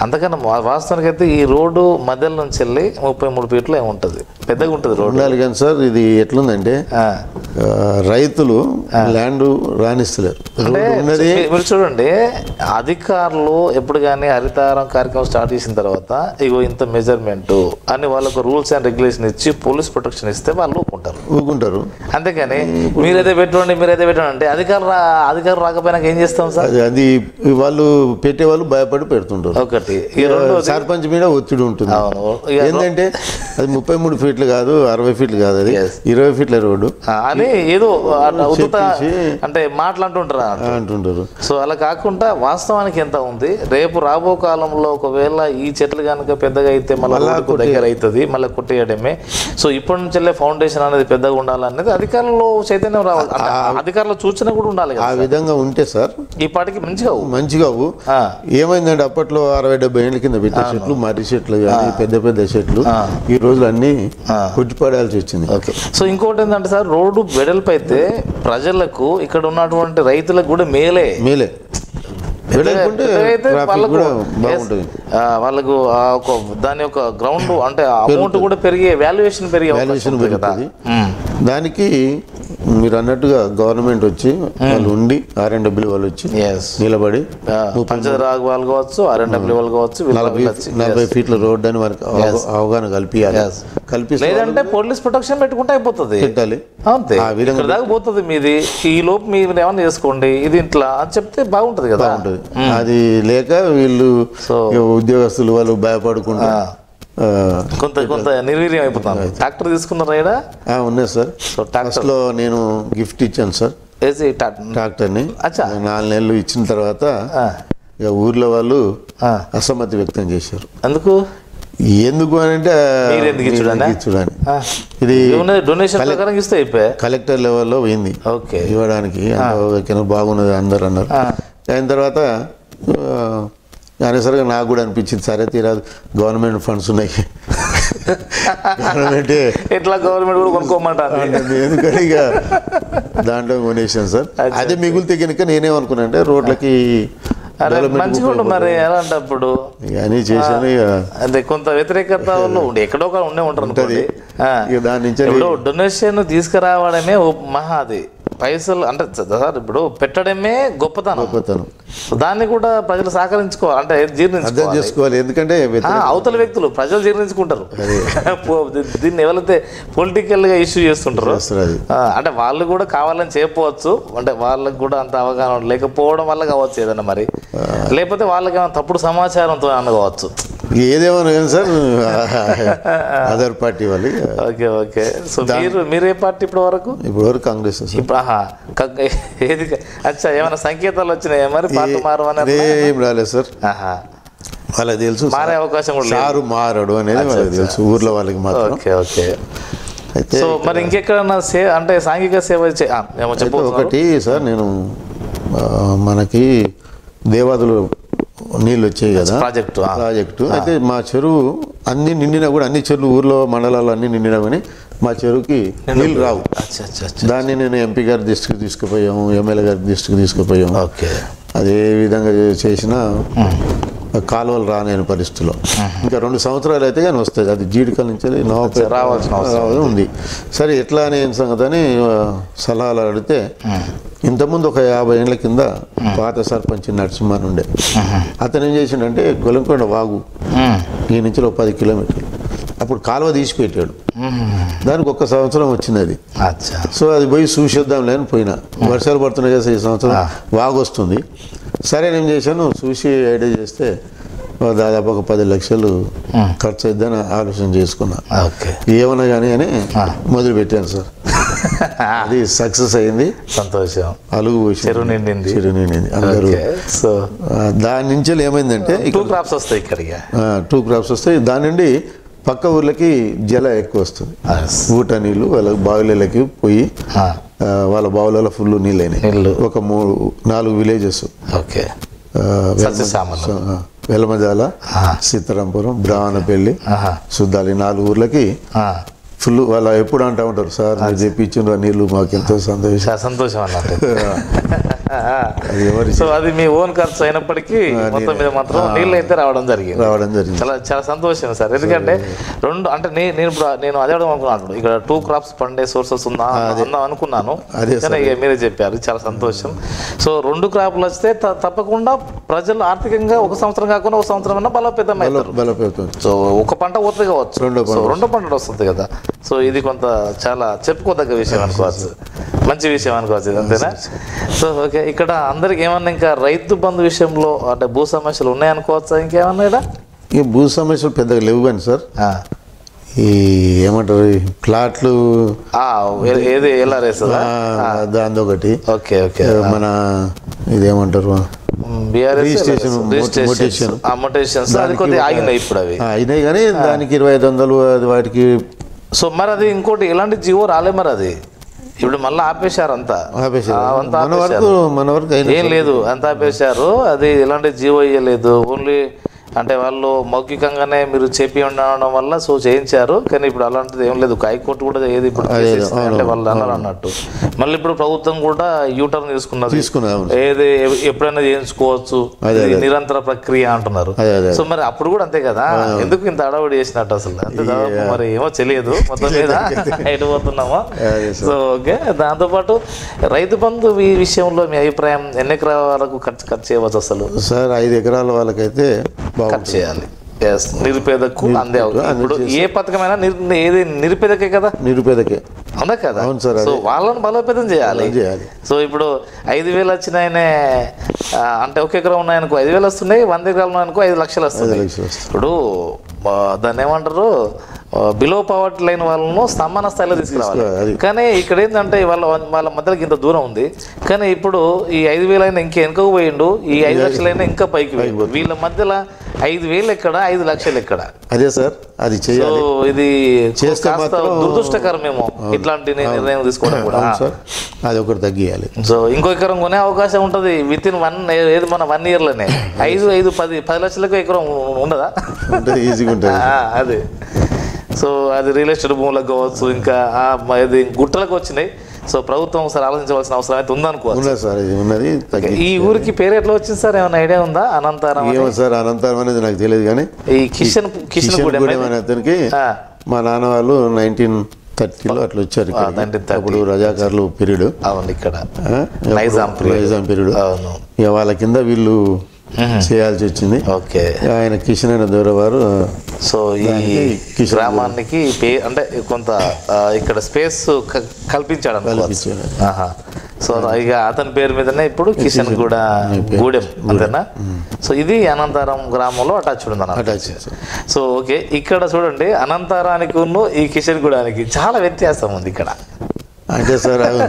S1: అందుకని వా- వాస్తవానికి అయితే ఈ రోడ్డు మధ్యలో నుంచి వెళ్ళి ముప్పై మూడు ఫీట్లు ఏమి ఉంటుంది పెద్దగా ఉంటుంది రోడ్డు
S2: ఉండాలి కానీ సార్ ఇది ఎట్లుందంటే
S1: ఆ.
S2: ఆ, రైతులు ల్యాండ్ రాణిస్తలేరు
S1: అంటే
S2: రోడ్డు ఉన్నది
S1: మీ- మీరు చూడండి అధికారులు ఎప్పుడు కానీ హరితారం కార్యక్రమం స్టార్ట్ చేసిన తర్వాత ఇగో ఇంత మెజర్మెంట్ అని వాళ్ళకు రూల్స్ అండ్ రెగ్యులేషన్ ఇచ్చి పోలీస్ ప్రొటెక్షన్ ఇస్తే వాళ్ళు ఒప్పుకుంటారు
S2: ఊకుంటారు
S1: అంతేకాని మీరైతే పెట్టుకోండి మీరైతే పెట్టండి అంటే అధికారులు రా అధికారులు రాకపోయినా ఏం చేస్తాం సార్
S2: అది అది వాళ్ళు పెట్టే వాళ్ళు భయపడి పెడుతుంటారు
S1: ఒకటి ఈ రెండు
S2: సర్పంచ్ మీద ఒత్తిడి ఉంటుంది
S1: అవును ఇక
S2: ఏంటంటే అది ముప్పై మూడు ఫీట్లు కాదు అరవై ఫీట్లు కాదు అది
S1: Yes.
S2: ఇరవై ఫీట్ల రోడ్డు
S1: ఆ, అని ఏదో అట్లా ఉత్తుత
S2: చెప్పేసి-
S1: అంటే మాట్లాడుతుంటారు అన్నట్టు.
S2: అంటుంటారు
S1: సో అలా కాకుండా వాస్తవానికి ఎంత ఉంది రేపు రాబో కాలంలో ఒకవేళ ఈ చెట్లు కనుక పెద్దగా అయితే మళ్ళీ రోడ్డుకు దగ్గర అవుతుంది మళ్ళీ కొట్టేయడమే సో ఇప్పటి నుంచెల్లే ఫౌండేషన్ అనేది పెద్దగా ఉండాలనేది అధికారులు చైతన్యం రావాలి అంటే అధికారుల సూచన కూడా ఉండాలి
S2: ఆ
S1: కదా
S2: విధంగా ఉంటే సార్
S1: ఈ పాటికి మంచిగా అవ్వు.
S2: మంచిగా అవ్వు.
S1: ఆ,
S2: ఏమైందంటే అప్పట్లో అరవై డెబ్బై ఏళ్ళ కింద పెట్టే చెట్లు మర్రి చెట్లు కానీ పెద్ద పెద్ద చెట్లు ఈ రోజులు అన్ని కొట్టిపడాల్సి వచ్చింది
S1: ఓకే సో ఇంకోటి ఏంటంటే సార్ రోడ్డు వెడల్పు అయితే ప్రజలకు ఇక్కడ ఉన్నటువంటి రైతులకు కూడా మేలే
S2: మేలే వెళ్ళకుంటే
S1: అయితే
S2: ట్రాఫిక్
S1: వాళ్ళకు
S2: కూడా బాగుంటుంది
S1: ఆ, వాళ్ళకు ఆ ఒక దాని యొక్క గ్రౌండ్ అంటే అమౌంట్ కూడా పెరిగే వాల్యుయేషన్ పెరిగే అవకాశం
S2: వాల్యుయేషన్
S1: ఉంది కదా
S2: పెరుగుతుంది
S1: ఉమ్.
S2: దానికి మీరు అన్నట్టుగా గవర్నమెంట్ వచ్చి వాళ్ళు ఉండి ఆర్ అండ్ డబ్ల్యూ వాళ్ళు వచ్చి
S1: Yes.
S2: నిలబడి
S1: ఆ, పంచదార వాళ్ళు కావచ్చు ఆర్ఎన్డబ్ల్యూ వాళ్ళు కావచ్చు వీళ్ళు
S2: నలభై
S1: వచ్చి.
S2: నలభై ఫీట్ల రోడ్డు అని మనకు అవగా- అవగాహన కల్పించాలి
S1: Yes.
S2: కల్పిస్తే
S1: లేదంటే పోలీస్ ప్రొటెక్షన్ పెట్టుకుంటే అయిపోతుంది
S2: పెట్టాలి
S1: అంతే
S2: ఆ విధంగా
S1: ఇక్కడ దాకా పోతుంది మీది ఈ లోపు మీరు ఏమన్నా చేసుకోండి ఇది ఇట్లా అని చెప్తే బాగుంటది కదా
S2: ఉంటుంది అది లేక వీళ్ళు
S1: So-
S2: ఇక ఉద్యోగస్తులు వాళ్ళు భయపడకుండా ఆ,
S1: కొంత కొంత నిర్వీర్యం అయిపోతుంది ట్రాక్టర్ తీసుకున్నారా ఈడ
S2: ఆ, ఉన్నాయి సార్
S1: సో ట్రాక్టర్
S2: ఫస్ట్లో నేను గిఫ్ట్ ఇచ్చాను సార్
S1: వేసి ట్రా-
S2: ట్రాక్టర్ని
S1: అచ్చా.
S2: నాలుగు నెలలు ఇచ్చిన తర్వాత
S1: ఆ,
S2: ఇక ఊర్లో వాళ్ళు
S1: ఆ.
S2: అసమ్మతి వ్యక్తం చేశారు
S1: ఎందుకు
S2: ఎందుకు అని అంటే
S1: మీరు ఎందుకు ఇచ్చుడనా?
S2: ఇచ్చుడని
S1: ఆ.
S2: ఇది
S1: ఏమున్నది డొనేషన్ ప్రకారం ఇస్తే అయిపోయా
S2: కలెక్టర్ లెవెల్లో పోయింది
S1: ఓకే
S2: ఇవ్వడానికి అంత ఓకేనా, బాగున్నది అందరు అన్నారు
S1: ఆ.
S2: అయిన తర్వాత ఆ, అనేసరిగా నాకు కూడా అనిపించింది సరే తీరాదు గవర్నమెంట్ ఫండ్స్ ఉన్నాయి గవర్నమెంటే
S1: ఎట్లా గవర్నమెంట్ కూడా కొనుక్కోమంటారు
S2: అంటుంది. ఎందుకని ఇక దాంట్లో కొనేసాను సార్ అదే మిగులితే కనుక నేనేమనుకున్నా అంటే రోడ్లకి
S1: అరే
S2: డెవలప్మెంట్
S1: మంచిగా ఉండు మరి ఎలా అంటే అప్పుడు
S2: ఇక అని చేశాను ఇక
S1: అదే కొంత వ్యతిరేకత వాళ్ళు ఉండే ఎక్కడో ఒక ఉండే ఉంటారు అనుకోండి ఆ.
S2: ఇక దాని నుంచి
S1: ఇప్పుడు డొనేషన్ తీసుకురావడమే ఓ మహా అది పైసలు అంటే సార్ ఇప్పుడు పెట్టడమే గొప్పతనం
S2: పోతాను
S1: సో దాన్ని కూడా ప్రజలు సహకరించుకోవాలి అంటే
S2: అర్థం
S1: జీర్ణించుకోవాలి
S2: చేసుకోవాలి ఎందుకంటే
S1: ఆ,
S2: వ్యతిరేక-
S1: అవతల వ్యక్తులు ప్రజలు జీర్ణించుకుంటారు పో- దీన్ని ఎవరైతే పొలిటికల్ గా ఇష్యూ చేస్తుంటారో
S2: చేస్తారు అది
S1: ఆ, అంటే వాళ్ళు కూడా కావాలని చెప్పవచ్చు అంటే వాళ్ళకి కూడా అంత అవగాహన లేకపోవడం వల్ల కావచ్చు ఏదన్నా మరి లేకపోతే వాళ్ళకి ఏమైనా తప్పుడు సమాచారంతో ఏమన్నా కావచ్చు
S2: ఏదేమన్నా కానీ సార్ అదర్ పార్టీ వాళ్ళు ఇక
S1: ఓకే ఓకే సో మీరు మీరు ఏ పార్టీ ఇప్పటి వరకు
S2: ఇప్పుడు వరకు కాంగ్రెస్ సార్
S1: ఇప్పుడు ఆహా కగ్- ఏది అచ్చా ఏమైనా సంకేతాలు వచ్చినాయా మరి పార్టీ మారమని
S2: ఏం రాలేదు సార్
S1: ఆహా
S2: వాళ్ళకి తెలుసు
S1: మారే అవకాశం కూడా లేదు
S2: సారు మారడు అనేది వాళ్ళకి తెలుసు ఊర్లో వాళ్ళకి మాత్రం
S1: ఓకే ఓకే
S2: అయితే
S1: సో మరి ఇంకెక్కడన్నా సే అంటే సాంఘిక సేవ చే- ఆ, ఏమో
S2: అయితే
S1: చెప్పు
S2: ఒకటి సార్ నేను ఆ, మనకి దేవాదులు నీళ్ళు వచ్చాయి కదా
S1: ప్రాజెక్టు ఆ.
S2: ప్రాజెక్టు అయితే మా చెరువు అన్ని నిండినా కూడా అన్ని చెరువులు ఊర్లో మండలాలు అన్ని నిండినా కానీ మా చెరువుకి నీళ్ళు రావు
S1: అచ్చా అచ్చా అచ్చా
S2: దాన్ని నేను ఎంపీ గారి దృష్టికి తీసుకుపోయాము ఎమ్మెల్యే గారి దృష్టికి తీసుకుపోయాము
S1: ఓకే
S2: అదే విధంగా చేసిన కాలువలు రాలేని పరిస్థితిలో ఇంకా రెండు సంవత్సరాలు అయితే కానీ వస్తుంది అది జీడికల నుంచి నవపేట
S1: రావాల్సిన అవసరం
S2: రావాలి ఉంది సరే ఎట్లా అనే సంగతి అని ఆ, సలహాలు అడిగితే ఇంతకుముందు ఒక యాభై ఏళ్ళ కింద పాత సర్పంచ్ నరసింహన్ ఉండే అతను ఏం చేసిండంటే గొలంకొండ వాగు
S1: మ్మ్.
S2: ఈ నుంచి ఒక పది కిలోమీటర్లు అప్పుడు కాలువ తీసి పెట్టాడు
S1: మ్మ్.
S2: దానికి ఒక్క సంవత్సరం వచ్చింది అది
S1: అచ్చా
S2: సో అది పోయి చూసేద్దాంలే అని పోయినా వర్షాలు పడుతున్నాయి కదా ఈ సంవత్సరం వాగు వస్తుంది సరే నేను చేశాను చూసి ఐడియా చేస్తే ఓ దాదాపు ఒక పది లక్షలు ఖర్చు అయిద్దని ఆలోచన చేసుకున్నా
S1: ఓకే
S2: ఏమన్నా కానీ అని మొదలు పెట్టాను సార్ అది సక్సెస్ అయింది
S1: సంతోషం
S2: అలుగు పోసింది.
S1: చెరువు నిండింది.
S2: చెరువు నిండింది అందరూ
S1: ఓకే సో
S2: ఆ, దాని నుంచి ఏమైందంటే
S1: టూ క్రాప్స్ వస్తాయి ఇక్కడికి
S2: టూ క్రాప్స్ వస్తాయి దాని నుండి పక్క ఊర్లకి జల ఎక్కువ వస్తుంది
S1: Yes.
S2: ఊట నీళ్ళు వాళ్ళ బావిలకి పోయి
S1: ఆ,
S2: ఆ, వాళ్ళ బావులలో ఫుల్ నీళ్ళు అయినాయి
S1: నీళ్ళు.
S2: ఒక మూడు నాలుగు విలేజెస్
S1: ఓకే సస్యశ్యామలం.
S2: వెలమజాల
S1: ఆ.
S2: సీతారాంపురం బ్రాహ్మణపల్లి
S1: ఆహా.
S2: సుద్దాలి ఈ నాలుగు ఊర్లకి
S1: ఆ,
S2: ఫుల్ వాళ్ళు ఎప్పుడు అంటూ ఉంటారు సార్ మీరు చెప్పించిన నీళ్ళు మాకు ఎంతో సంతోషం
S1: చాలా సంతోషం అన్నట్టు
S2: అది ఎవరి
S1: సో అది మీ ఓన్ ఖర్చు అయినప్పటికీ మొత్తం మీద మాత్రం నీళ్ళు అయితే రావడం జరిగింది
S2: రావడం జరిగింది
S1: చాలా చాలా సంతోషం సార్ ఎందుకంటే రెండు అంటే నే- నేను ఇప్పుడు నేను అదే అడగడం అనుకున్నాను ఇక్కడ టూ క్రాప్స్ పండే సోర్సెస్ ఉందా ఉందా అనుకున్నాను
S2: అదే
S1: కానీ ఇక మీరే చెప్పారు చాలా సంతోషం సో రెండు క్రాప్లు వస్తే త- తప్పకుండా ప్రజలు ఆర్థికంగా ఒక సంవత్సరం కాకుండా ఒక సంవత్సరం అన్నా బలోపేతం అవుతారు
S2: బలపడుతుంది
S1: సో ఒక పంట పోతుంది కావచ్చు
S2: రెండో
S1: సో రెండో పంట వస్తుంది కదా సో ఇది కొంత చాలా చెప్పుకోదగ్గ విషయం అనుకోవచ్చు మంచి విషయం అనుకోవచ్చు ఇది, అంతేనా సో ఓకే ఇక్కడ అందరికి ఏమన్నా ఇంకా రైతు బంధు విషయంలో అంటే భూ సమస్యలు ఉన్నాయనుకోవచ్చా ఇంకేమన్నా ఇక్కడ
S2: ఇక భూ సమస్యలు పెద్దగా లేవు కానీ సార్
S1: ఆ.
S2: ఈ ఏమంటారు ఈ ప్లాట్లు
S1: ఆ, ఏ- ఏది ఎలా రేస్తుందా
S2: దాని ఒకటి
S1: ఓకే ఓకే
S2: మన ఇదేమంటారు Registration,
S1: రిజిస్ట్రేషన్
S2: mutation.
S1: మొటేషన్స్ అది కొద్దిగా ఆగినాయి ఇప్పుడు అవి
S2: ఆ, అయినాయి కానీ దానికి ఇరవై ఐదు వందలు అది వాటికి
S1: సో మరి అది ఇంకోటి ఎలాంటి జీవో రాలే మరి అది ఇప్పుడు మళ్ళీ ఆపేశారు అంతా
S2: ఆపేశారు
S1: ఆ, అంతా
S2: మన
S1: ఆపేశారు
S2: వరకు మన వరకు అయినా
S1: ఏం లేదు అంతా ఆపేశారు అది ఎలాంటి జీవో ఇయ్యలేదు ఓన్లీ అంటే వాళ్ళు మౌఖికంగానే మీరు చెప్పి ఉండడం వల్ల సో చేయించారు కానీ ఇప్పుడు అలాంటిది ఏం లేదు హైకోర్టు కూడా ఏది ఇప్పుడు చేసేసింది. అంటే వాళ్ళు అన్నారు అన్నట్టు మళ్ళీ ఇప్పుడు ప్రభుత్వం కూడా యూటర్న్ తీసుకున్నది
S2: తీసుకున్నాం
S1: ఏది ఎ- ఎప్పుడైనా చేయించుకోవచ్చు ఇది నిరంతర ప్రక్రియ అంటున్నారు
S2: అదే అదే
S1: సో మరి అప్పుడు కూడా అంతే కదా ఎందుకు ఇంత అడవడి చేసినట్టు అసలు అంతే దాదాపు మరి ఏమో తెలియదు మొత్తం మీద ఎటు పోతున్నామో
S2: అదే
S1: సో ఓకే దాంతోపాటు రైతు బంధు ఈ విషయంలో మీ అభిప్రాయం ఎన్ని ఎకరాలకు ఖర్చు ఖర్చు చేయవచ్చు అసలు
S2: సార్ ఐదు ఎకరాల వాళ్ళకైతే
S1: ఖర్చు చేయాలి ఎస్ నిరుపేదకు అందే అవుతుంది ఇప్పుడు ఏ పథకమైనా నిర్- ఏది నిరుపేదకే కదా
S2: నిరుపేదకే
S1: అవునా కదా
S2: అవును సార్,
S1: సో వాళ్ళని బలోపేతం చేయాలి
S2: చేయాలి
S1: సో ఇప్పుడు ఐదు వేలు వచ్చినాయనే ఆ, అంటే ఒక ఎకరం ఉన్నాయనుకో ఐదు వేలు వస్తున్నాయి వంద ఎకరాలు ఉన్నాయనుకో ఐదు లక్షలు వస్తున్నాయి
S2: లక్షలు వస్తాయి.
S1: ఇప్పుడు ఆ, దాన్ని ఏమంటారు బిలో పవర్టీ లైన్ వాళ్ళను సమాన స్థాయిలో తీసుకురావాలి
S2: అది.
S1: కానీ ఇక్కడ ఏంటంటే వాళ్ళ వాళ్ళ మధ్యలోకి ఇంత దూరం ఉంది కానీ ఇప్పుడు ఈ ఐదు వేలైనా ఇంకా వెనుకకు పోయిండు ఈ ఐదు లక్షలైనా ఇంకా పైకి పోయిండు వీళ్ళ మధ్యలో ఐదు వేలు ఎక్కడ ఐదు లక్షలు ఎక్కడ
S2: అదే సార్ అది
S1: సో
S2: చేయాలి
S1: ఇది
S2: చేస్తే
S1: కాస్త
S2: మాత్రం-
S1: దురదృష్టకరమేమో ఇట్లాంటి నిర్ణయం తీసుకోవడం కూడా
S2: అవును సార్ అది ఒకటి తగ్గియాలి
S1: సో ఇంకో ఎకరం కొనే అవకాశం ఉంటుంది విత్ ఇన్ వన్ ఏది మన వన్ ఇయర్లోనే ఐదు ఐదు పది పది లక్షలకు ఎకరం ఉండదా
S2: ఉంటుంది ఈజీగా ఉంటుంది
S1: ఆ, అది సో అది రియల్ ఎస్టేట్ భూములకు కావచ్చు ఇంకా ఆ మ- ఇది గుట్టలకు వచ్చినాయి సో ప్రభుత్వం ఒకసారి ఆలోచించవలసిన అవసరం అయితే ఉందనుకోవచ్చు
S2: ఉన్నది సార్ ఇది ఉన్నది తగ్గి
S1: ఈ ఊరికి పేరు ఎట్లా వచ్చింది సార్ ఏమైనా ఐడియా ఉందా అనంతారం అని?
S2: ఏమో సార్ అనంతరం అనేది నాకు తెలియదు కానీ
S1: ఈ కిషన్ కిషన్
S2: కిషన్
S1: కూడా
S2: గూడెం అనే అతనికి
S1: ఆ,
S2: మా నాన్న వాళ్ళు నైన్టీన్ థర్టీలో అట్లా వచ్చారు ఇక్కడికి.
S1: 1930.
S2: అప్పుడు రజాకారులు పీరియడ్
S1: అవును ఇక్కడ నైజాం period.
S2: నైజాం పీరియడ్
S1: అవును
S2: ఇక వాళ్ళ కింద వీళ్ళు చేయాల్సి వచ్చింది
S1: ఓకే
S2: ఆయన కిషన్ అయిన దూరవారు
S1: సో ఈ
S2: దానికి కిషన్
S1: గ్రామానికి పే అంటే కొంత ఆ, ఇక్కడ స్పేస్ కల్పించాడు అనుకోవచ్చు
S2: కల్పించాడు.
S1: ఆహా. సో ఇక అతని పేరు మీదనే ఇప్పుడు కిషన్ కూడా గూడెం అంతేనా సో ఇది అనంతారం గ్రామంలో అటాచ్డ్ ఉంది అన్నమాట.
S2: అటాచ్ చేశారు.
S1: సో ఓకే ఇక్కడ చూడండి అనంతారానికి ఉన్న ఈ కిషన్ గూడానికి చాలా వ్యత్యాసం ఉంది ఇక్కడ
S2: అంటే సార్ అవును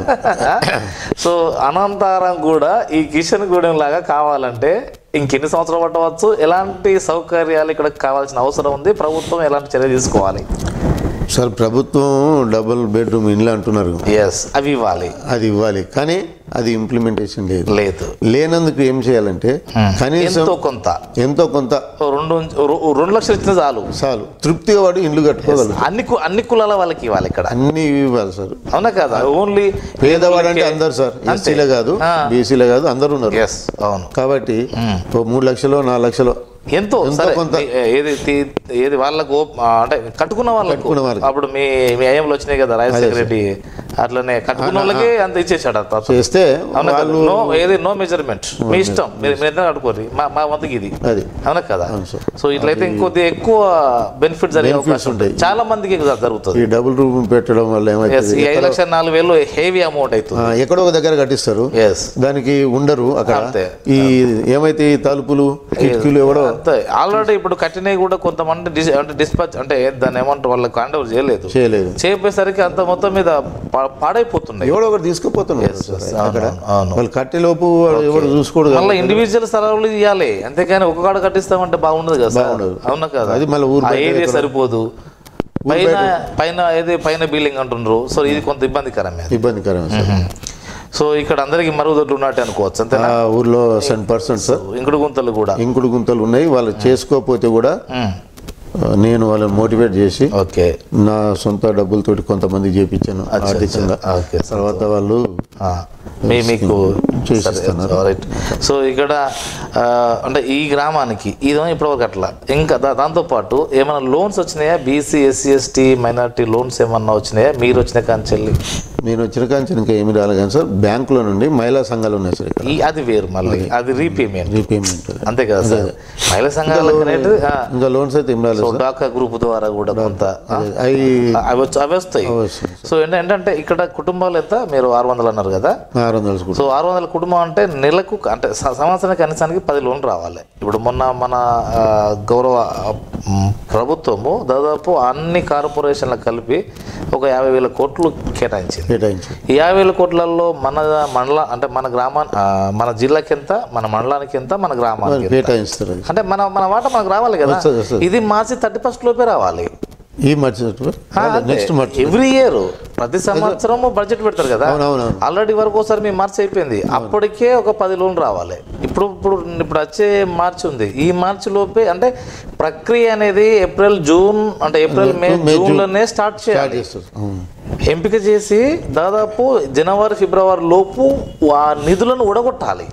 S1: సో అనంతారం కూడా ఈ కిషన్ గూడెం లాగా కావాలంటే ఇంకెన్ని సంవత్సరాలు పట్టవచ్చు ఎలాంటి సౌకర్యాలు ఇక్కడ కావాల్సిన అవసరం ఉంది ప్రభుత్వం ఎలాంటి చర్య తీసుకోవాలి
S2: సార్ ప్రభుత్వం డబుల్ బెడ్రూమ్ ఇండ్లు అంటున్నారు
S1: ఎస్ అవి ఇవ్వాలి
S2: అది ఇవ్వాలి కానీ అది ఇంప్లిమెంటేషన్ లేదు
S1: లేదు
S2: లేనందుకు ఏం చేయాలంటే కనీసం
S1: ఎంతో కొంత
S2: ఎంతో కొంత
S1: ఓ రెండు ఓ రెండు లక్షలు ఇచ్చిన చాలు
S2: చాలు తృప్తిగా వాడు ఇండ్లు కట్టుకోగలరు
S1: అన్ని కు- అన్ని కులాల వాళ్ళకి ఇవ్వాలి ఇక్కడ
S2: అన్ని ఇవ్వాలి సార్
S1: అవునా కదా ఓన్లీ
S2: పేదవాడు అంటే అందరు సార్ ఎస్సీలే కాదు
S1: ఆ.
S2: బీసీలే కాదు అందరు ఉన్నారు
S1: ఎస్ అవును
S2: కాబట్టి ఓ మూడు లక్షలు నాలుగు లక్షలు
S1: ఎంతో
S2: ఎంతో
S1: సరే
S2: కొంత.
S1: మీ- ఏది తీ- ఏది వాళ్ళకు ఆ, అంటే కట్టుకున్న వాళ్ళకు
S2: కట్టుకున్న వాళ్ళకి.
S1: అప్పుడు మీ మీ అయ్యంలో వచ్చినాయి కదా రాజశేఖర రెడ్డి అట్లనే కట్టుకున్న వాళ్ళకి అంత ఇచ్చేసాడు అంత
S2: చేస్తే
S1: అవునా కదా
S2: వాళ్ళు
S1: నో ఏది నో మెజర్మెంట్ మీ ఇష్టం మీరు మీరు ఎంత కట్టుకోరు మా మా వంతుకి ఇది
S2: అది
S1: అవునా కదా
S2: అవును సార్.
S1: సో ఇట్లయితే ఇంకొద్ది ఎక్కువ బెనిఫిట్ జరిగే అవకాశం ఉంటుంది
S2: ఉంటాయి.
S1: చాలా మందికి ఇది జరుగుతుంది
S2: ఈ డబుల్ రూమ్ పెట్టడం వల్ల
S1: ఎస్
S2: ఏమవుతుంది
S1: ఈ ఐదు లక్షల నాలుగు వేలు హెవీ అమౌంట్ అవుతుంది
S2: ఆ, ఎక్కడో ఒక దగ్గర కట్టిస్తారు
S1: ఎస్
S2: దానికి ఉండరు అక్కడ
S1: అంతే.
S2: ఈ ఏమైతే ఈ తలుపులు కిటికీలు ఎవడో
S1: అంతే ఆల్రెడీ ఇప్పుడు కట్టినవి కూడా కొంతమంది డిస్ అంటే డిస్పాచ్ అంటే దాన్ని ఏమంటారు వాళ్ళకి హ్యాండ్ ఓవర్ చేయలేదు
S2: చేయలేదు
S1: చేయపోయేసరికి అంత మొత్తం మీద పా- పాడైపోతున్నాయి
S2: ఎవడో ఒకటి తీసుకుపోతున్నారు సార్
S1: అవును,
S2: అక్కడ
S1: అవును.
S2: వాళ్ళు కట్టెలోపు ఎవడు చూసుకోడు కదా.
S1: మళ్ళీ ఇండివిజువల్ స్థలాలు ఇవ్వాలి అంతేకాని ఒక కాడ కట్టిస్తామంటే బాగుండదు కదా సార్
S2: బాగుండదు.
S1: అవునా కదా
S2: అది మళ్ళీ ఊరు
S1: ఆ
S2: బయట
S1: ఏరియా సరిపోదు పైన పైన ఏది పైన బిల్డింగ్ అంటుండ్రు సో ఇది కొంత ఇబ్బందికరమే
S2: ఇబ్బందికరం సార్
S1: సో ఇక్కడ అందరికి మరుగుదొడ్లు ఉన్నట్టు అనుకోవచ్చు అంతే
S2: ఆ ఊర్లో సెవెన్ పర్సెంట్ సార్
S1: ఇంకుడు గుంతలు కూడా
S2: ఇంకుడు గుంతలు ఉన్నాయి వాళ్ళు చేసుకోకపోతే కూడా
S1: ఉమ్.
S2: నేను వాళ్ళని మోటివేట్ చేసి
S1: ఓకే
S2: నా సొంత డబ్బులతోటి కొంతమంది చేపించాను ఆర్థికంగా
S1: ఓకే
S2: తర్వాత వాళ్ళు
S1: ఆ, మీ మీకు
S2: చేసిస్తున్నారు.
S1: రైట్ సో ఇక్కడ ఆ, అంటే ఈ గ్రామానికి ఇదేమో ఇప్పటివరకు అట్లా ఇంకా దా దాంతోపాటు ఏమైనా లోన్స్ వచ్చినాయా BC SC ST minority loans ఏమన్నా వచ్చినాయా మీరు వచ్చిన కాంచెల్లి
S2: నేను వచ్చిన కాంచి ఇంకా ఏమి రాలేదు కానీ సార్ బ్యాంకులో నుండి మహిళా సంఘాలు ఉన్నాయి సార్ ఇక్కడ
S1: ఈ అది వేరు మళ్ళీ అది రీపేమెంట్
S2: రీపేమెంట్
S1: అంతే కదా సార్ మహిళా సంఘాలకు అనేది, ఆ,
S2: ఇంకా లోన్స్ అయితే ఏం రాలేదు
S1: సో
S2: సార్
S1: డాకా గ్రూప్ ద్వారా కూడా కొంత ఆ,
S2: అవి
S1: అవి వచ్చి అవి వస్తాయి
S2: వస్తాయి
S1: సో ఏంట- ఏంటంటే ఇక్కడ కుటుంబాలు ఎంత మీరు ఆరు వందలు అన్నారు కదా
S2: ఆరు వందలు కూడా
S1: సో ఆరు వందల కుటుంబం అంటే నెలకు అంటే స- సంవత్సరానికి కనీసానికి పది లోన్లు రావాలి ఇప్పుడు మొన్న మన ఆ, గౌరవ ఆ, మ్, ప్రభుత్వము దాదాపు అన్ని కార్పొరేషన్లకు కలిపి ఒక యాభై వేల కోట్లు కేటాయించింది
S2: కేటాయించి
S1: ఈ యాభై వేల కోట్లలో మన మండల అంటే మన గ్రామా ఆ, మన జిల్లాకి ఎంత మన మండలానికి ఎంత మన గ్రామానికి ఎంత
S2: కేటాయిస్తారు అది
S1: అంటే మన మన వాట మనకు రావాలి కదా
S2: వస్తుంది, వస్తుంది.
S1: ఇది మార్చి థర్టీ ఫస్ట్ లోపే రావాలి
S2: ఈ మర్చి నెక్స్ట్ మర్చి
S1: ఎవ్రీ ఇయర్ ప్రతి సంవత్సరం బడ్జెట్ పెడతారు కదా
S2: అవునవునవును
S1: ఆల్రెడీ వరకు ఒకసారి మీ మార్చి అయిపోయింది అప్పటికే ఒక పది లోన్లు రావాలి ఇప్పుడు ఇప్పుడు ఇప్పుడు వచ్చే మార్చి ఉంది ఈ మార్చి లోపే అంటే ప్రక్రియ అనేది ఏప్రిల్ జూన్ అంటే ఏప్రిల్ మే
S2: మే, జూన్.
S1: జూన్లోనే స్టార్ట్ చేయాలి
S2: చేస్తారు అవును.
S1: ఎంపిక చేసి దాదాపు జనవరి ఫిబ్రవరి లోపు ఆ నిధులను ఉడగొట్టాలి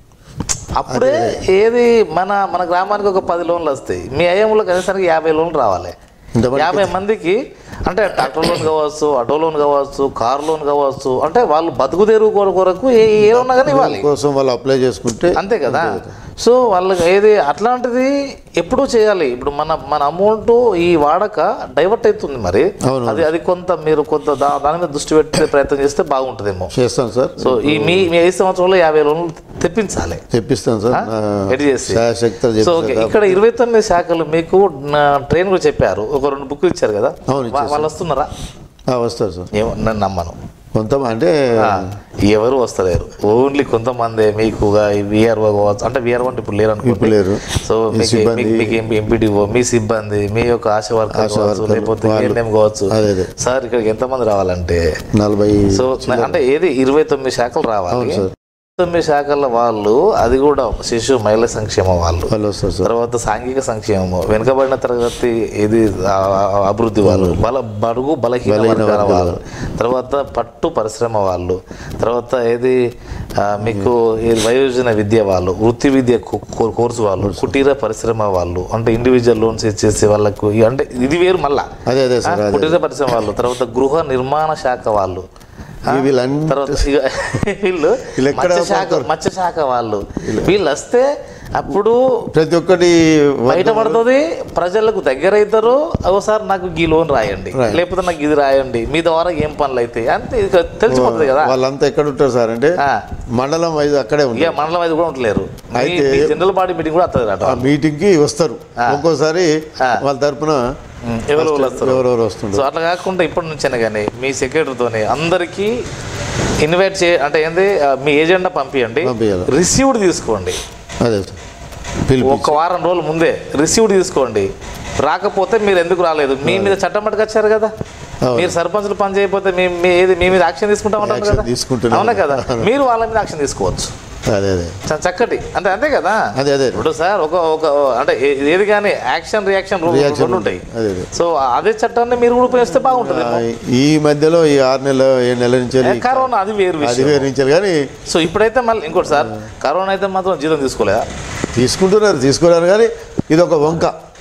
S1: అప్పుడే ఏది మన మన గ్రామానికి ఒక పది లోన్లు వస్తాయి మీ అయ్యంలో కనీసానికి యాభై లోన్లు రావాలి
S2: ఇంతమంది
S1: యాభై మందికి అంటే ట్రాక్టర్ లోన్ కావచ్చు ఆటో లోన్ కావచ్చు కార్ లోన్ కావచ్చు అంటే వాళ్ళు బతుకుదేరు కొర- కొరకు ఏ ఏ ఉన్నా కానీ ఇవ్వాలి
S2: కోసం వాళ్ళు అప్లై చేసుకుంటే
S1: అంతే కదా సో వాళ్ళకి ఏది అట్లాంటిది ఎప్పుడూ చేయాలి ఇప్పుడు మన మన అమౌంట్ ఈ వాడక డైవర్ట్ అవుతుంది మరి
S2: అవును.
S1: అది అది కొంత మీరు కొంత దా- దాని మీద దృష్టి పెట్టే ప్రయత్నం చేస్తే బాగుంటుందేమో
S2: చేస్తాను సార్
S1: సో ఈ మీ మీ ఐదు సంవత్సరంలో యాభై లోన్లు తెప్పించాలి
S2: తెప్పిస్తాను సార్ నా
S1: ఎడి చేసి
S2: శాయశక్తులు
S1: సో ఓకే
S2: చెప్తాను
S1: ఇక్కడ ఇరవై తొమ్మిది శాఖలు మీకు నా ట్రైన్ కూడా చెప్పారు ఒక రెండు బుక్లు ఇచ్చారు కదా
S2: అవును,
S1: వా- వాళ్ళు వస్తున్నారా
S2: వస్తారు సార్
S1: ఏమో నేను నమ్మను
S2: కొంత అంటే
S1: ఆ, ఎవరు వస్తలేరు ఓన్లీ కొంతమంది మీకు విఆర్ఓ కావచ్చు అంటే విఆర్ఓ అంటే ఇప్పుడు లేరు
S2: ఇప్పుడు
S1: అనుకోండి
S2: లేరు
S1: సో
S2: ఈ
S1: మీకు
S2: సిబ్బంది.
S1: మీకు- మీకు ఎంపీ ఎంపీడీఓ మీ సిబ్బంది మీ యొక్క ఆశ వర్కర్
S2: ఆశా
S1: కావచ్చు
S2: వర్కర్లు,
S1: లేకపోతే
S2: వాళ్ళు.
S1: ఏఎన్ఎం కావచ్చు
S2: అదే అదే
S1: సార్ ఇక్కడికి ఎంతమంది రావాలంటే
S2: నలభై
S1: సో అంటే ఏది ఇరవై తొమ్మిది శాఖలు రావాలి
S2: అవును సార్
S1: తొమ్మిది శాఖల వాళ్ళు అది కూడా శిశు మహిళా సంక్షేమ వాళ్ళు
S2: వాళ్ళు వస్తారు సార్
S1: తర్వాత సాంఘిక సంక్షేమము వెనుకబడిన తరగతి ఇది ఆ, ఆ, అభివృద్ధి వాళ్ళు బల బడుగు బలహీన
S2: బలహీన
S1: వర్గాల
S2: వర్గాల
S1: వాళ్ళు తర్వాత పట్టు పరిశ్రమ వాళ్ళు తర్వాత ఏది ఆ, మీకు ఈ వయోజన విద్య వాళ్ళు వృత్తి విద్య కో- కో- కోర్సు వాళ్ళు కుటీర పరిశ్రమ వాళ్ళు అంటే ఇండివిజువల్ లోన్స్ ఇచ్చేసి వాళ్ళకు ఇ- అంటే ఇది వేరు మళ్ళా
S2: అదే అదే
S1: ఆ,
S2: సార్ అదే
S1: కుటీర పరిశ్రమ వాళ్ళు తర్వాత గృహ నిర్మాణ శాఖ వాళ్ళు ఆ,
S2: ఈ వీళ్ళన్ని
S1: తర్వాత ఇక వీళ్ళు
S2: వీళ్ళు ఎక్కడ
S1: మత్స్య శాఖ మత్స్య శాఖ వాళ్ళు వీళ్ళు వస్తే అప్పుడు
S2: ప్రతి ఒక్కటి
S1: బయటపడుతుంది ప్రజలకు దగ్గర అవుతారు ఒకసారి నాకు ఈ లోన్ రాయండి లేకపోతే నాకు ఇది రాయండి మీ ద్వారా ఏం పనులు అవుతాయి అంతే ఇక తెలిసిపోతుంది కదా
S2: వాళ్ళంతా ఎక్కడ ఉంటారు సార్ అంటే
S1: ఆ,
S2: మండలం వైజ్ అక్కడే ఉంది
S1: ఇక మండలం అయితే కూడా ఉండలేరు మీ- మీ జనరల్ బాడీ మీటింగ్ కూడా వస్తుంది
S2: ఆ మీటింగ్ కి వస్తారు ఒక్కోసారి
S1: ఆ.
S2: వాళ్ళ తరపున
S1: ఎవరు వాళ్ళు వస్తారు
S2: ఎవరెవరు వస్తుంటారు
S1: సో అట్లా కాకుండా ఇప్పటి నుంచైనా కానీ మీ సెక్రటరీతోని అందరికీ ఇన్వైట్ చే అంటే ఏంది ఆ, మీ ఏజెండా పంపించండి
S2: పంపించాలి.
S1: రిసీవ్డ్ తీసుకోండి
S2: అదే సార్ పిలిపి
S1: ఒక వారం రోజుల ముందే రిసీవ్డ్ తీసుకోండి రాకపోతే మీరు ఎందుకు రాలేదు మీ మీద చట్టం పట్టుకొచ్చారు కదా
S2: అవును.
S1: మీరు సర్పంచులు పని చేయకపోతే మీ మీ ఏది మీ మీద యాక్షన్ తీసుకుంటామంటారు
S2: యాక్షన్
S1: కదా
S2: తీసుకుంటున్నాం.
S1: అవునా కదా మీరు వాళ్ళ మీద యాక్షన్ తీసుకోవచ్చు
S2: అదే అదే
S1: చ- చక్కటి అంటే అంతే కదా
S2: అదే అదే
S1: ఇప్పుడు సార్ ఒక ఒక అంటే ఏ- ఏది కానీ యాక్షన్ రియాక్షన్
S2: Reaction
S1: రెండు ఉంటాయి
S2: అదే అదే
S1: సో అదే చట్టాన్ని మీరు కూడా ఉపయోగిస్తే బాగుంటుంది
S2: ఆ, ఈ మధ్యలో ఈ ఆరు నెలల ఏడు నెలల నుంచి వెళ్ళి
S1: కరోనా అది వేరు
S2: అది
S1: విషయం
S2: వేరించారు కానీ
S1: సో ఇప్పుడైతే మళ్ళీ ఇంకోటి సార్ కరోనా అయితే మాత్రం జీతం తీసుకోలేదా
S2: తీసుకుంటున్నారు తీసుకున్నారు కానీ ఇది ఒక వంక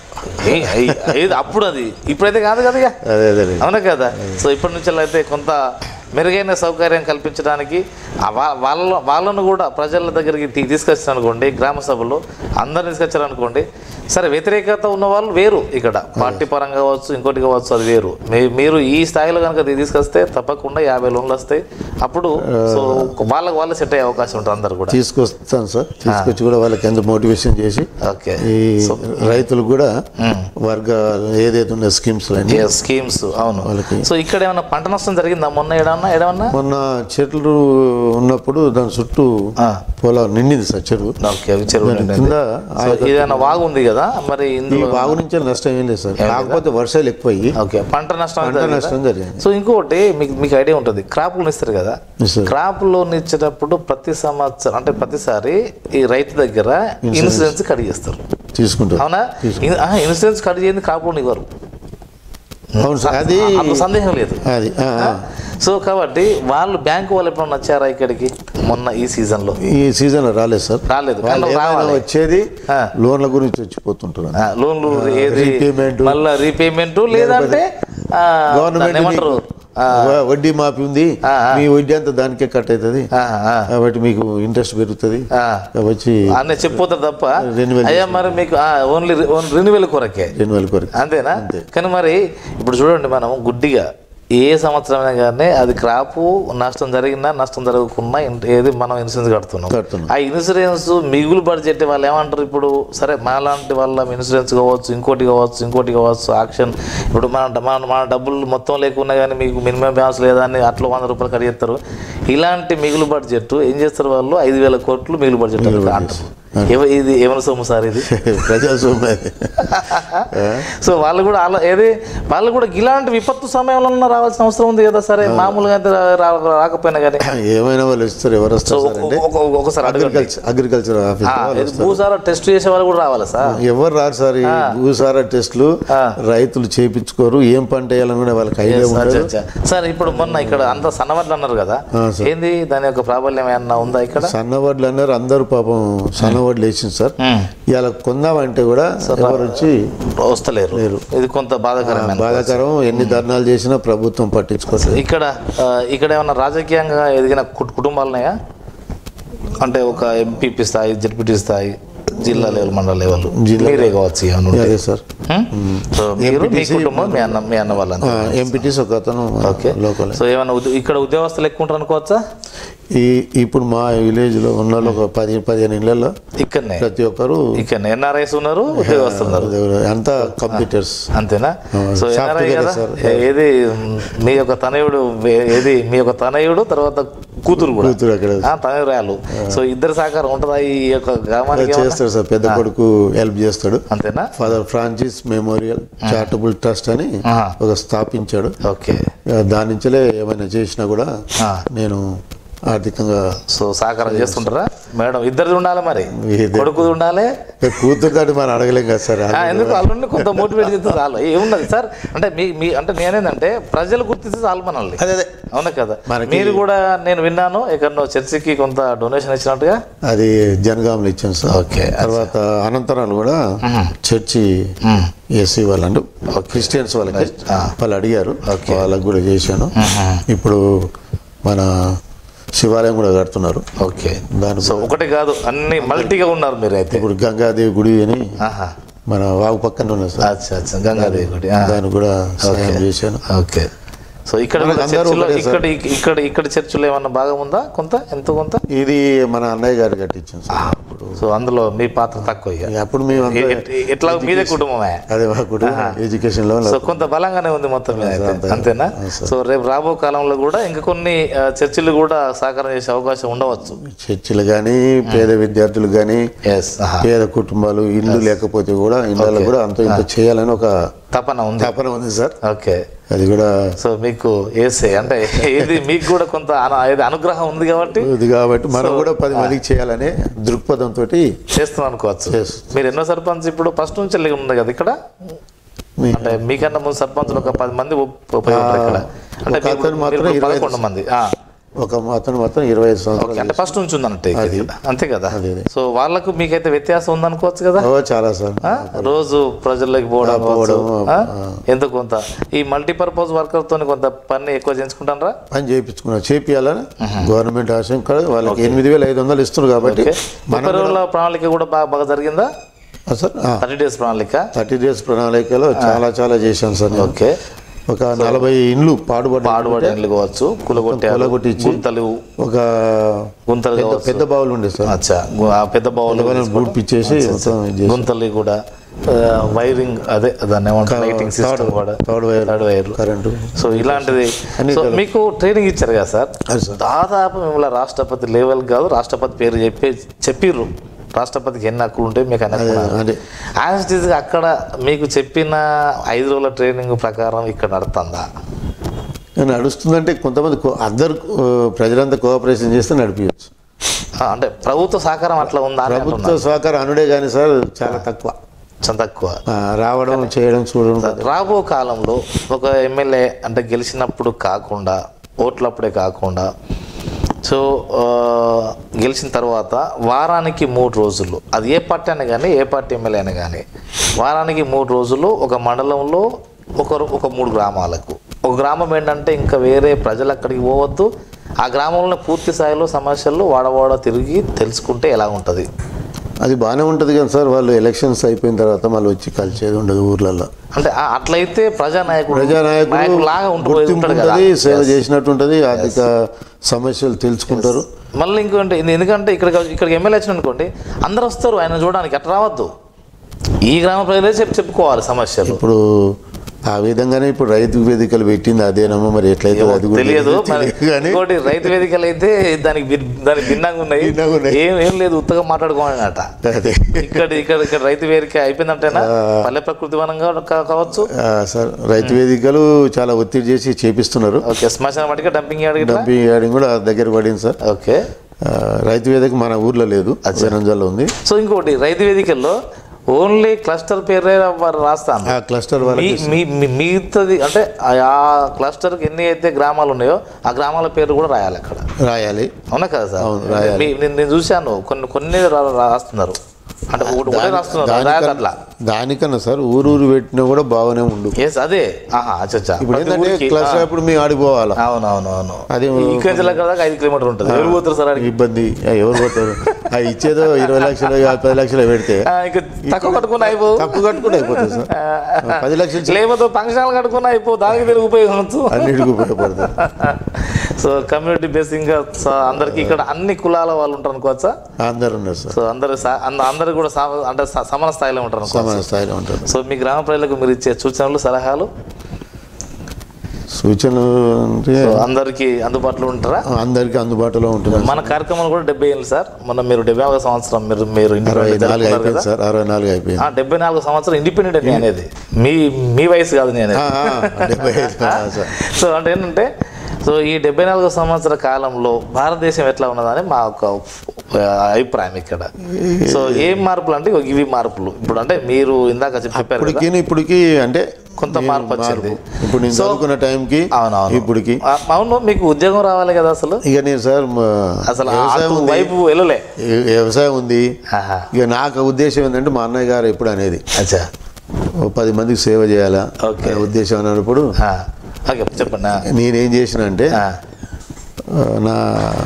S1: ఏ- ఏ- ఏది అప్పుడు అది ఇప్పుడైతే కాదు కదా ఇక
S2: అదే అదే అదే.
S1: అవునా కదా సో ఇప్పటి నుంచి అయితే కొంత మెరుగైన సౌకర్యం కల్పించడానికి ఆ వా- వాళ్ళ వాళ్ళను కూడా ప్రజల దగ్గరికి తీ- తీసుకొచ్చారు అనుకోండి గ్రామ సభలో అందరిని తీసుకొచ్చారు అనుకోండి సరే వ్యతిరేకత ఉన్న వాళ్ళు వేరు ఇక్కడ పార్టీ పరంగా కావచ్చు ఇంకోటి కావచ్చు అది వేరు మీ- మీరు ఈ స్థాయిలో కనుక తీ- తీసుకొస్తే తప్పకుండా యాభై లోన్లు వస్తాయి అప్పుడు సో వాళ్ళకి వాళ్ళు సెట్ అయ్యే అవకాశం ఉంటుంది అందరు కూడా
S2: తీసుకొస్తాను సార్ తీసుకొచ్చి కూడా వాళ్ళకి ఎంత మోటివేషన్ చేసి
S1: ఓకే
S2: ఈ రైతులకు కూడా వర్గ ఏదైతే ఉన్న స్కీమ్స్ అన్ని
S1: స్కీమ్స్ అవును
S2: వాళ్ళకి.
S1: సో ఇక్కడ ఏమైనా పంట నష్టం జరిగిందా మొన్న ఏడన్నా ఏడమన్నా
S2: మొన్న చెట్లు ఉన్నప్పుడు దాని చుట్టూ
S1: ఆ.
S2: పొలం నిండింది సార్ చెరువు
S1: ఓకే అవి చెరువు
S2: దాని
S1: నిండింది.
S2: కింద
S1: సో ఏదైనా వాగు ఉంది కదా మరి
S2: ఈ
S1: ఇందులో
S2: బాగు నుంచి నష్టం ఏం లేదు సార్ కాకపోతే వర్షాలు ఎక్కువయ్యి
S1: ఓకే పంట నష్టం
S2: పంట
S1: జరిగిందా?
S2: నష్టం జరిగింది
S1: సో ఇంకొకటి మీకు మీకు ఐడియా ఉంటుంది క్రాప్ లోన్ ఇస్తారు కదా
S2: ఇస్తారు.
S1: క్రాప్ లోన్ ఇచ్చేటప్పుడు ప్రతి సంవత్సరం అంటే ప్రతిసారి ఈ రైతు దగ్గర ఇన్సూరెన్స్ కడిగేస్తారు
S2: తీసుకుంటారు
S1: అవునా ఇన్- ఆ, ఇన్సూరెన్స్ కట్ చేయండి కాకుండా ఇవ్వరు
S2: అవును సార్ అది
S1: అందులో సందేహం లేదు
S2: అది ఆ, ఆ.
S1: సో కాబట్టి వాళ్ళు బ్యాంకు వాళ్ళు ఎప్పుడన్నా వచ్చారా ఇక్కడికి మొన్న ఈ సీజన్లో
S2: ఈ సీజన్ రాలేదు సార్
S1: రాలేదు.
S2: వాళ్ళు
S1: కానీ
S2: ఏమైనా
S1: రావాలి.
S2: వచ్చేది
S1: ఆ.
S2: లోన్ల గురించి వచ్చిపోతుంటారు
S1: ఆ, లోన్లు ఏది
S2: repayment.
S1: మళ్ళా రీపేమెంట్ లేదంటే ఆ, దాన్ని
S2: గవర్నమెంట్
S1: ఏమంటారు ఆ,
S2: వడ్డీ మాఫీ ఉంది
S1: ఆ, ఆ.
S2: మీ వడ్డీ అంతా దానికే కట్ అవుతుంది
S1: ఆ, ఆ,
S2: కాబట్టి మీకు ఇంట్రెస్ట్ పెరుగుతుంది
S1: ఆ.
S2: కాబట్టి
S1: అన్నీ చెప్పిపోతారు తప్ప
S2: Renewal
S1: అయ్యా మరి మీకు ఓన్లీ రెన్యువల్ కొరకే
S2: రెన్యువల్ కొరకు
S1: అంతేనా కానీ మరి ఇప్పుడు చూడండి మనం గుడ్డిగా ఏ సంవత్సరమైనా కానీ అది క్రాపు నష్టం జరిగినా నష్టం జరగకున్నా ఇన్- ఏది మనం ఇన్సూరెన్స్ కడుతున్నాం
S2: కడుతున్నాం.
S1: ఆ ఇన్సూరెన్స్ మిగులు బడ్జెట్ వాళ్ళు ఏమంటారు ఇప్పుడు సరే మాలాంటి వాళ్ళ ఇన్సూరెన్స్ కావచ్చు ఇంకోటి కావచ్చు ఇంకోటి కావచ్చు ఆక్షన్ ఇప్పుడు మన మన మన డబ్బులు మొత్తం లేకున్నా కానీ మీకు మినిమం బ్యాలెన్స్ లేదా అని అట్లా వంద రూపాయలు కడిగేస్తారు ఇలాంటి మిగులు బడ్జెట్ ఏం చేస్తారు వాళ్ళు ఐదు వేల కోట్లు మిగులు బడ్జెట్ అంటారు ఎవ- ఇది ఏమైనా సొమ్ము సార్ ఇది
S2: ప్రజాస్వామ్యం అది.
S1: సో వాళ్ళు కూడా అలా ఏది వాళ్ళు కూడా ఇలాంటి విపత్తు సమయంలో రావాల్సిన అవసరం ఉంది కదా సరే మామూలుగా అయితే రా- రా- రాకపోయినా కానీ
S2: ఏమైనా వాళ్ళు ఇస్తారు ఎవరు
S1: సో
S2: వస్తారు సార్ అంటే
S1: ఒక- ఒక- ఒకసారి అడగండి
S2: అగ్రికల్చర్ అగ్రికల్చర్ ఆఫీస్
S1: ఆ, ఇది భూసార టెస్ట్ చేసే వాళ్ళు కూడా రావాలి సార్
S2: ఎవరు రారు సార్ ఈ భూసార టెస్టులు రైతులు చేపించుకోరు ఏం పంట వేయాలని కూడా వాళ్ళకి ఐడియా
S1: అచ్చా,
S2: ఉండదు
S1: అచ్చా. సార్ ఇప్పుడు మొన్న ఇక్కడ అంత సన్నవడ్లు అన్నారు కదా
S2: ఆ, సార్.
S1: ఏంది దాని యొక్క ప్రాబల్యం ఏమన్నా ఉందా ఇక్కడ
S2: సన్నవడ్లు అన్నారు అందరూ పాపం సన్నవడ్లు వేసింది సార్
S1: ఉమ్.
S2: ఇలా కొందామంటే కూడా ఎవరు వచ్చి
S1: వస్తలేరు ఇది కొంత బాధాకరమైన
S2: బాధాకరం ఎన్ని ధర్నాలు చేసినా ప్రభుత్వం పట్టించుకోలేదు
S1: ఇక్కడ ఆ, ఇక్కడ ఏమన్నా రాజకీయంగా ఎదిగిన కు- కుటుంబాలు ఉన్నాయా అంటే ఒక ఎంపీపీ స్థాయి జడ్పీటీ స్థాయి జిల్లా లెవెల్ మండల లెవెల్ మీరే కావచ్చు ఏమన్నా ఉంటే.
S2: అదే సార్
S1: హ్మ్? సో మీరు మీ కుటుంబం మీ అన్న మీ అన్న వాళ్ళంతా
S2: ఎంపీటీస్ ఒక అతను
S1: ఓకే
S2: లోకల్
S1: సో ఏమైనా ఉద్యో- ఇక్కడ ఉద్యోగస్తులు ఎక్కువ ఉంటారు అనుకోవచ్చా
S2: ఈ ఇప్పుడు మా విలేజ్ లో ఉన్న వాళ్ళు ఒక పది పదిహేను ఇళ్లలో
S1: ఇక్కడనే
S2: ప్రతి ఒక్కరు
S1: ఇక్కడ ఎన్ఆర్ఐస్ ఉన్నారు ఉద్యోగస్తులు ఉన్నారు
S2: అంతా కంప్యూటర్స్
S1: అంతేనా సో
S2: software
S1: ఎన్ఆర్ఐ కదా
S2: సార్.
S1: ఏది మీ యొక్క తనయుడు వే- ఏది మీ యొక్క తనయుడు తర్వాత కూతురు కూడా
S2: కూతురు అక్కడ
S1: ఆ, తనయురాలు సో ఇద్దరు సహకారం ఉంటుందా ఈ యొక్క గ్రామానికి ఏమన్నా?
S2: చేస్తాడు సార్ పెద్ద కొడుకు హెల్ప్ చేస్తాడు
S1: అంతేనా
S2: father Francis memorial charitable trust అని
S1: ఆహా.
S2: ఒక స్థాపించాడు
S1: ఓకే
S2: ఆ, దాని నుంచే ఏమైనా చేసినా కూడా
S1: ఆ.
S2: నేను ఆర్థికంగా
S1: సో సహకారం చేస్తుంటారా మేడం ఇద్దరిది ఉండాలి మరి
S2: ఇద్దరు.
S1: కొడుకుది ఉండాలి
S2: కూతురు దాన్ని మనం అడగలేం కదా సార్
S1: ఆ, ఎందుకు వాళ్ళని కొంత మోటివేట్ చేస్తే చాలు ఏమున్నది సార్ అంటే మీ మీ అంటే నేనేందంటే ప్రజలు గుర్తిస్తే చాలు మనల్ని
S2: అదే అదే
S1: అవునా కదా
S2: మనకి-
S1: మీరు కూడా నేను విన్నాను ఎక్కడో చర్చికి కొంత డొనేషన్ ఇచ్చినట్టుగా
S2: అది జనగాంలో ఇచ్చాను సార్
S1: ఓకే
S2: తర్వాత అనంతరాలు కూడా చర్చి ఎస్సీ వాళ్ళు అంటే క్రిస్టియన్స్ వాళ్ళకి వాళ్ళు అడిగారు వాళ్ళకి కూడా చేశాను ఇప్పుడు మన శివాలయం కూడా కడుతున్నారు
S1: ఓకే
S2: దాని
S1: సో ఒకటి కాదు అన్ని మల్టీగా ఉన్నారు మీరు అయితే
S2: ఇప్పుడు గంగాదేవి గుడి అని
S1: ఆహా
S2: మన వాగు పక్కన ఉన్నది సార్
S1: అచ్చా అచ్చా గంగాదేవి గుడి ఆ,
S2: దాన్ని కూడా సహాయం చేశాను
S1: ఓకే సో ఇక్కడ
S2: మనకు
S1: కూడా
S2: అందరూ
S1: చర్చిలో
S2: ఒకటే సార్.
S1: ఇక్కడ ఇక్కడ ఇక్కడ చర్చిలో ఏమన్నా భాగం ఉందా కొంత ఎంత కొంత
S2: ఇది మన అన్నయ్య గారు కట్టించాం సార్ అప్పుడు
S1: సో అందులో మీ పాత్ర తక్కువ ఇక
S2: అప్పుడు మేము అంతా
S1: ఎ- ఎ- ఎట్లా మీదే కుటుంబమే
S2: అదే మా కుటుంబం ఎడ్యుకేషన్ లో
S1: సో కొంత బలంగానే ఉంది మొత్తం మీద అయితే.
S2: అంతే.
S1: అంతేనా
S2: అవును సార్.
S1: సో రేపు రాబో కాలంలో కూడా ఇంకా కొన్ని ఆ, చర్చిలు కూడా సహకారం చేసే అవకాశం ఉండవచ్చు
S2: చర్చిలు కానీ పేద విద్యార్థులు కానీ
S1: ఎస్
S2: పేద కుటుంబాలు ఇల్లు లేకపోతే కూడా ఇళ్ళలో కూడా అంత ఇంత చేయాలని ఒక
S1: తపన ఉంది
S2: తపన ఉంది సార్
S1: ఓకే
S2: అది కూడా
S1: సో మీకు ఏసే అంటే ఇది మీకు కూడా కొంత అను- ఇది అనుగ్రహం ఉంది కాబట్టి
S2: ఇది కాబట్టి మనం కూడా పది మందికి చేయాలనే దృక్పథంతో
S1: చేస్తున్నాం అనుకోవచ్చు మీరు ఎన్నో సర్పంచ్ ఇప్పుడు ఫస్ట్ నుంచి వెళ్ళి ఉంది కదా ఇక్కడ అంటే మీకన్నా ముందు సర్పంచులు ఒక పది మంది ఉప- ఉపయోగపడతారు ఇక్కడ అంటే
S2: ఒక అతను
S1: మీరు-
S2: మాత్రం
S1: మీరు
S2: ఇరవై
S1: పదకొండు మంది ఆ.
S2: ఒక అతను మాత్రం ఇరవై ఐదు సంవత్సరాలు
S1: అంటే ఫస్ట్ నుంచి ఉందన్నట్టు ఇక్కడ. అంతే కదా
S2: అదే, అదే.
S1: సో వాళ్ళకు మీకైతే వ్యత్యాసం ఉందనుకోవచ్చు కదా
S2: ఓ, చాలా సార్
S1: ఆ? రోజు ప్రజల్లోకి పోవడం
S2: పోవడం,
S1: కావచ్చు. ఆ? ఎంత కొంత ఈ మల్టీపర్పస్ వర్కర్ తోని కొంత పని ఎక్కువ చేయించుకుంటారా
S2: పని చేయించుకున్నాం చేపియాలని గవర్నమెంట్ ఆశయం కాదు వాళ్ళకి ఎనిమిది వేల ఐదు వందలు ఇస్తున్నారు కాబట్టి
S1: ముప్పై రోజుల ప్రణాళిక కూడా బాగా బాగా జరిగిందా
S2: ఆ, సార్
S1: థర్టీ డేస్ ప్రణాళిక
S2: థర్టీ డేస్ ప్రణాళికలో చాలా చాలా చేశాను సార్ నేను.
S1: ఓకే
S2: ఒక నలభై ఇండ్లు పాడుబడి
S1: పాడుబడి ఇండ్లు కావచ్చు కులగొట్టారు
S2: కులగొట్టించి
S1: గుంతలు
S2: ఒక
S1: గుంతలు
S2: పెద్ద
S1: కావచ్చు
S2: పెద్ద బావులు ఉండే సార్
S1: అచ్చా గు- ఆ పెద్ద బావులు
S2: గుడిపిచ్చేసి మొత్తం ఇది చేసి
S1: గుంతలు కూడా ఆ, వైరింగ్ అదే దాన్ని ఏమంటారు లైటింగ్ సిస్టమ్ కూడా
S2: third wire
S1: third wire
S2: current
S1: so ఇలాంటిది సో మీకు ట్రైనింగ్ ఇచ్చారు కదా సార్
S2: అది సార్
S1: దాదాపు మిమ్మల్ని రాష్ట్రపతి లెవెల్ కాదు రాష్ట్రపతి పేరు చెప్పి చెప్పిర్రు రాష్ట్రపతికి ఎన్ని హక్కులు ఉంటాయి మీకు అన్ని హక్కులు ఉన్నాయి.
S2: అదే
S1: యాజ్ ఇట్ ఈజ్ అక్కడ మీకు చెప్పిన ఐదు రోజుల ట్రైనింగ్ ప్రకారం ఇక్కడ నడుతుందా
S2: నడుస్తుందంటే కొంతమంది కో- అందరు ఆ, ప్రజలంతా కోఆపరేషన్ చేస్తే నడిపించచ్చు
S1: ఆ, అంటే ప్రభుత్వ సహకారం అట్లా ఉందా అని
S2: ప్రభుత్వ
S1: అంటున్నా.
S2: సహకారం అనుడే కానీ సార్ చాలా తక్కువ
S1: చాలా తక్కువ
S2: ఆ, రావడం చేయడం చూడడం
S1: రాబో కాలంలో ఒక ఎమ్మెల్యే అంటే గెలిచినప్పుడు కాకుండా ఓట్లప్పుడే కాకుండా సో ఆ, గెలిచిన తర్వాత వారానికి మూడు రోజులు అది ఏ పార్టీ అయినా కానీ ఏ పార్టీ ఎమ్మెల్యే అయినా కానీ వారానికి మూడు రోజులు ఒక మండలంలో ఒకరు ఒక మూడు గ్రామాలకు ఒక గ్రామం ఏంటంటే ఇంకా వేరే ప్రజలు అక్కడికి పోవద్దు ఆ గ్రామంలో పూర్తి స్థాయిలో సమస్యలు వాడవాడ తిరిగి తెలుసుకుంటే ఎలా ఉంటుంది
S2: అది బాగానే ఉంటుంది కానీ సార్ వాళ్ళు ఎలక్షన్స్ అయిపోయిన తర్వాత మళ్ళీ వచ్చి కలిసేది ఉండదు ఊర్లలో
S1: అంటే ఆ- అట్లయితే ప్రజానాయకుడు
S2: ప్రజానాయకుడు
S1: నాయకుడు లాగా ఉంటూ
S2: గుర్తింపు
S1: ఉంటాడు కదా
S2: ఉంటుంది సేవ చేసినట్టు ఉంటుంది ఆర్థిక సమస్యలు తెలుసుకుంటారు
S1: మళ్ళీ ఇంకోటి ఇది ఎందుకంటే ఇక్కడ ఇక్కడికి ఎమ్మెల్యే వచ్చిన అనుకోండి అందరూ వస్తారు ఆయన చూడడానికి అట్లా రావద్దు ఈ గ్రామ ప్రజలే చెప్పి చెప్పుకోవాలి సమస్యలు
S2: ఇప్పుడు ఆ విధంగానే ఇప్పుడు రైతు వేదికలు పెట్టింది అదేనమ్మా మరి ఎట్లయితే అది కూడా
S1: తెలియదు మరి
S2: తెలియదు కానీ
S1: ఇంకోటి రైతు వేదికలు అయితే దానికి భిన్- దానికి భిన్నంగా ఉన్నాయి
S2: భిన్నంగా ఉన్నాయి.
S1: ఏం ఏం లేదు ఉత్తగా మాట్లాడుకోవాలన్నట
S2: అదే
S1: ఇక్కడ ఇక్కడ ఇక్కడ రైతు వేదిక అయిపోయిందంటేనా పల్లె ప్రకృతి వనంగా కా- కావచ్చు
S2: ఆ, సార్ రైతు వేదికలు చాలా ఒత్తిడి చేసి చేపిస్తున్నారు
S1: ఓకే శ్మశాన వాటికి డంపింగ్ యార్డ్ గిట్లా
S2: డంపింగ్ యార్డింగ్ కూడా దగ్గర పడింది సార్
S1: ఓకే
S2: ఆ, రైతు వేదిక మన ఊర్లో లేదు జనంజాల్లో ఉంది
S1: సో ఇంకోటి రైతు వేదికల్లో ఓన్లీ క్లస్టర్ పేరే వారు రాస్తాను
S2: ఆ క్లస్టర్
S1: మీ
S2: వాళ్ళకి
S1: మీ- మీ- మిగతాది అంటే ఆ క్లస్టర్కి ఎన్ని అయితే గ్రామాలు ఉన్నాయో ఆ గ్రామాల పేరు కూడా రాయాలి అక్కడ
S2: రాయాలి
S1: అవునా కదా సార్
S2: అవును, రాయాలి.
S1: మీ- నేను నేను చూశాను కొన్ని కొన్ని రా- రాస్తున్నారు అంటే ఒకటి ఒకటే రాస్తున్నారు రాయక
S2: దానికన్నా
S1: అట్లా
S2: దానికన్నా సార్ ఊరు ఊరు పెట్టినా కూడా బాగానే ఉండు
S1: ఎస్ అదే ఆహా అచ్చా అచ్చా
S2: ఇప్పుడు
S1: ప్రతి
S2: ఏంటంటే
S1: ఊరికి,
S2: క్లస్టర్
S1: ఆ,
S2: ఇప్పుడు మేము ఆడిపోవాలా
S1: అవును అవును అవును
S2: అది
S1: ఇక్కడ జిల్లా దాకా ఐదు కిలోమీటర్ ఉంటుంది ఎవరు పోతారు సార్ ఆడికి?
S2: ఇబ్బంది ఆ, ఎవరు పోతారు ఆ ఇచ్చేదో ఇరవై లక్షలు ఆ, పది లక్షలు పెడితే
S1: ఆ, ఇంకా తక్కువ కట్టుకుని అయిపో
S2: తప్పు కట్టుకుంటే అయిపోతుంది సార్ ఆ, పది లక్షలు
S1: లేకపోతే ఫంక్షన్ కట్టుకుని అయిపో దానికి తిరిగి ఉపయోగించవచ్చు
S2: అన్నిటికీ ఉపయోగపడుతుంది
S1: సో కమ్యూనిటీ బేసింగ్ గా సో అందరికి ఇక్కడ అన్ని కులాల వాళ్ళు ఉంటారు అనుకోవచ్చా
S2: అందరు ఉన్నారు సార్
S1: సో అందరు సా- అంద- అందరు కూడా సమ- అంటే స- సమాన స్థాయిలో ఉంటారు అనుకోవచ్చు
S2: సమాన స్థాయిలో ఉంటారు
S1: సో మీ గ్రామ ప్రజలకు మీరు ఇచ్చే సూచనలు సలహాలు
S2: సూచనలు అంటే
S1: సో అందరికి అందుబాటులో ఉంటారా
S2: అందరికీ అందుబాటులో ఉంటుంది
S1: మన కార్యక్రమాలు కూడా డెబ్బై ఏళ్ళు సార్ మన మీరు డెబ్బై ఒక సంవత్సరం మీరు మీరు
S2: అరవై
S1: ఇండిపెండెంట్
S2: నాలుగు
S1: జరుపుకున్నారు
S2: అయిపోయింది
S1: కదా
S2: సార్ అరవై నాలుగు అయిపోయింది
S1: ఆ, డెబ్బై నాలుగు సంవత్సరం ఇండిపెండెంట్ అని అనేది మీ మీ వయసు కాదు నేను
S2: ఆ, ఆ, డెబ్బై ఐదు ఆ, సార్
S1: సో అంటే ఏంటంటే సో ఈ డెబ్బై నాలుగు సంవత్సర కాలంలో భారతదేశం ఎట్లా ఉన్నదని మా ఒక ఆ, అభిప్రాయం ఇక్కడ సో ఏం మార్పులు అంటే ఇవి మార్పులు ఇప్పుడు అంటే మీరు ఇందాక చెప్పి- చెప్పారు కదా
S2: ఇప్పటికి ఇప్పటికి అంటే
S1: కొంత మార్పు వచ్చింది
S2: ఇప్పుడు నేను చదువుకున్న టైంకి
S1: అవునవును
S2: ఇప్పటికి
S1: ఆ, అవును మీకు ఉద్యోగం రావాలి కదా అసలు
S2: ఇక నేను సార్ మా
S1: అసలు
S2: వ్యవసాయం
S1: అటు
S2: ఉంది
S1: వైపు వెళ్ళలే
S2: వ్య- వ్యవసాయం ఉంది
S1: ఆహా.
S2: ఇక నాకు ఉద్దేశం ఏంటంటే మా అన్నయ్య గారు ఎప్పుడు అనేది
S1: అచ్చా
S2: ఓ పది మందికి సేవ చేయాలా
S1: ఓకే.
S2: అనే ఉద్దేశం అన్నప్పుడు
S1: ఆ, ఓకే చెప్పండి ఆ,
S2: నేనేం చేసిన అంటే
S1: ఆ,
S2: ఆ, నా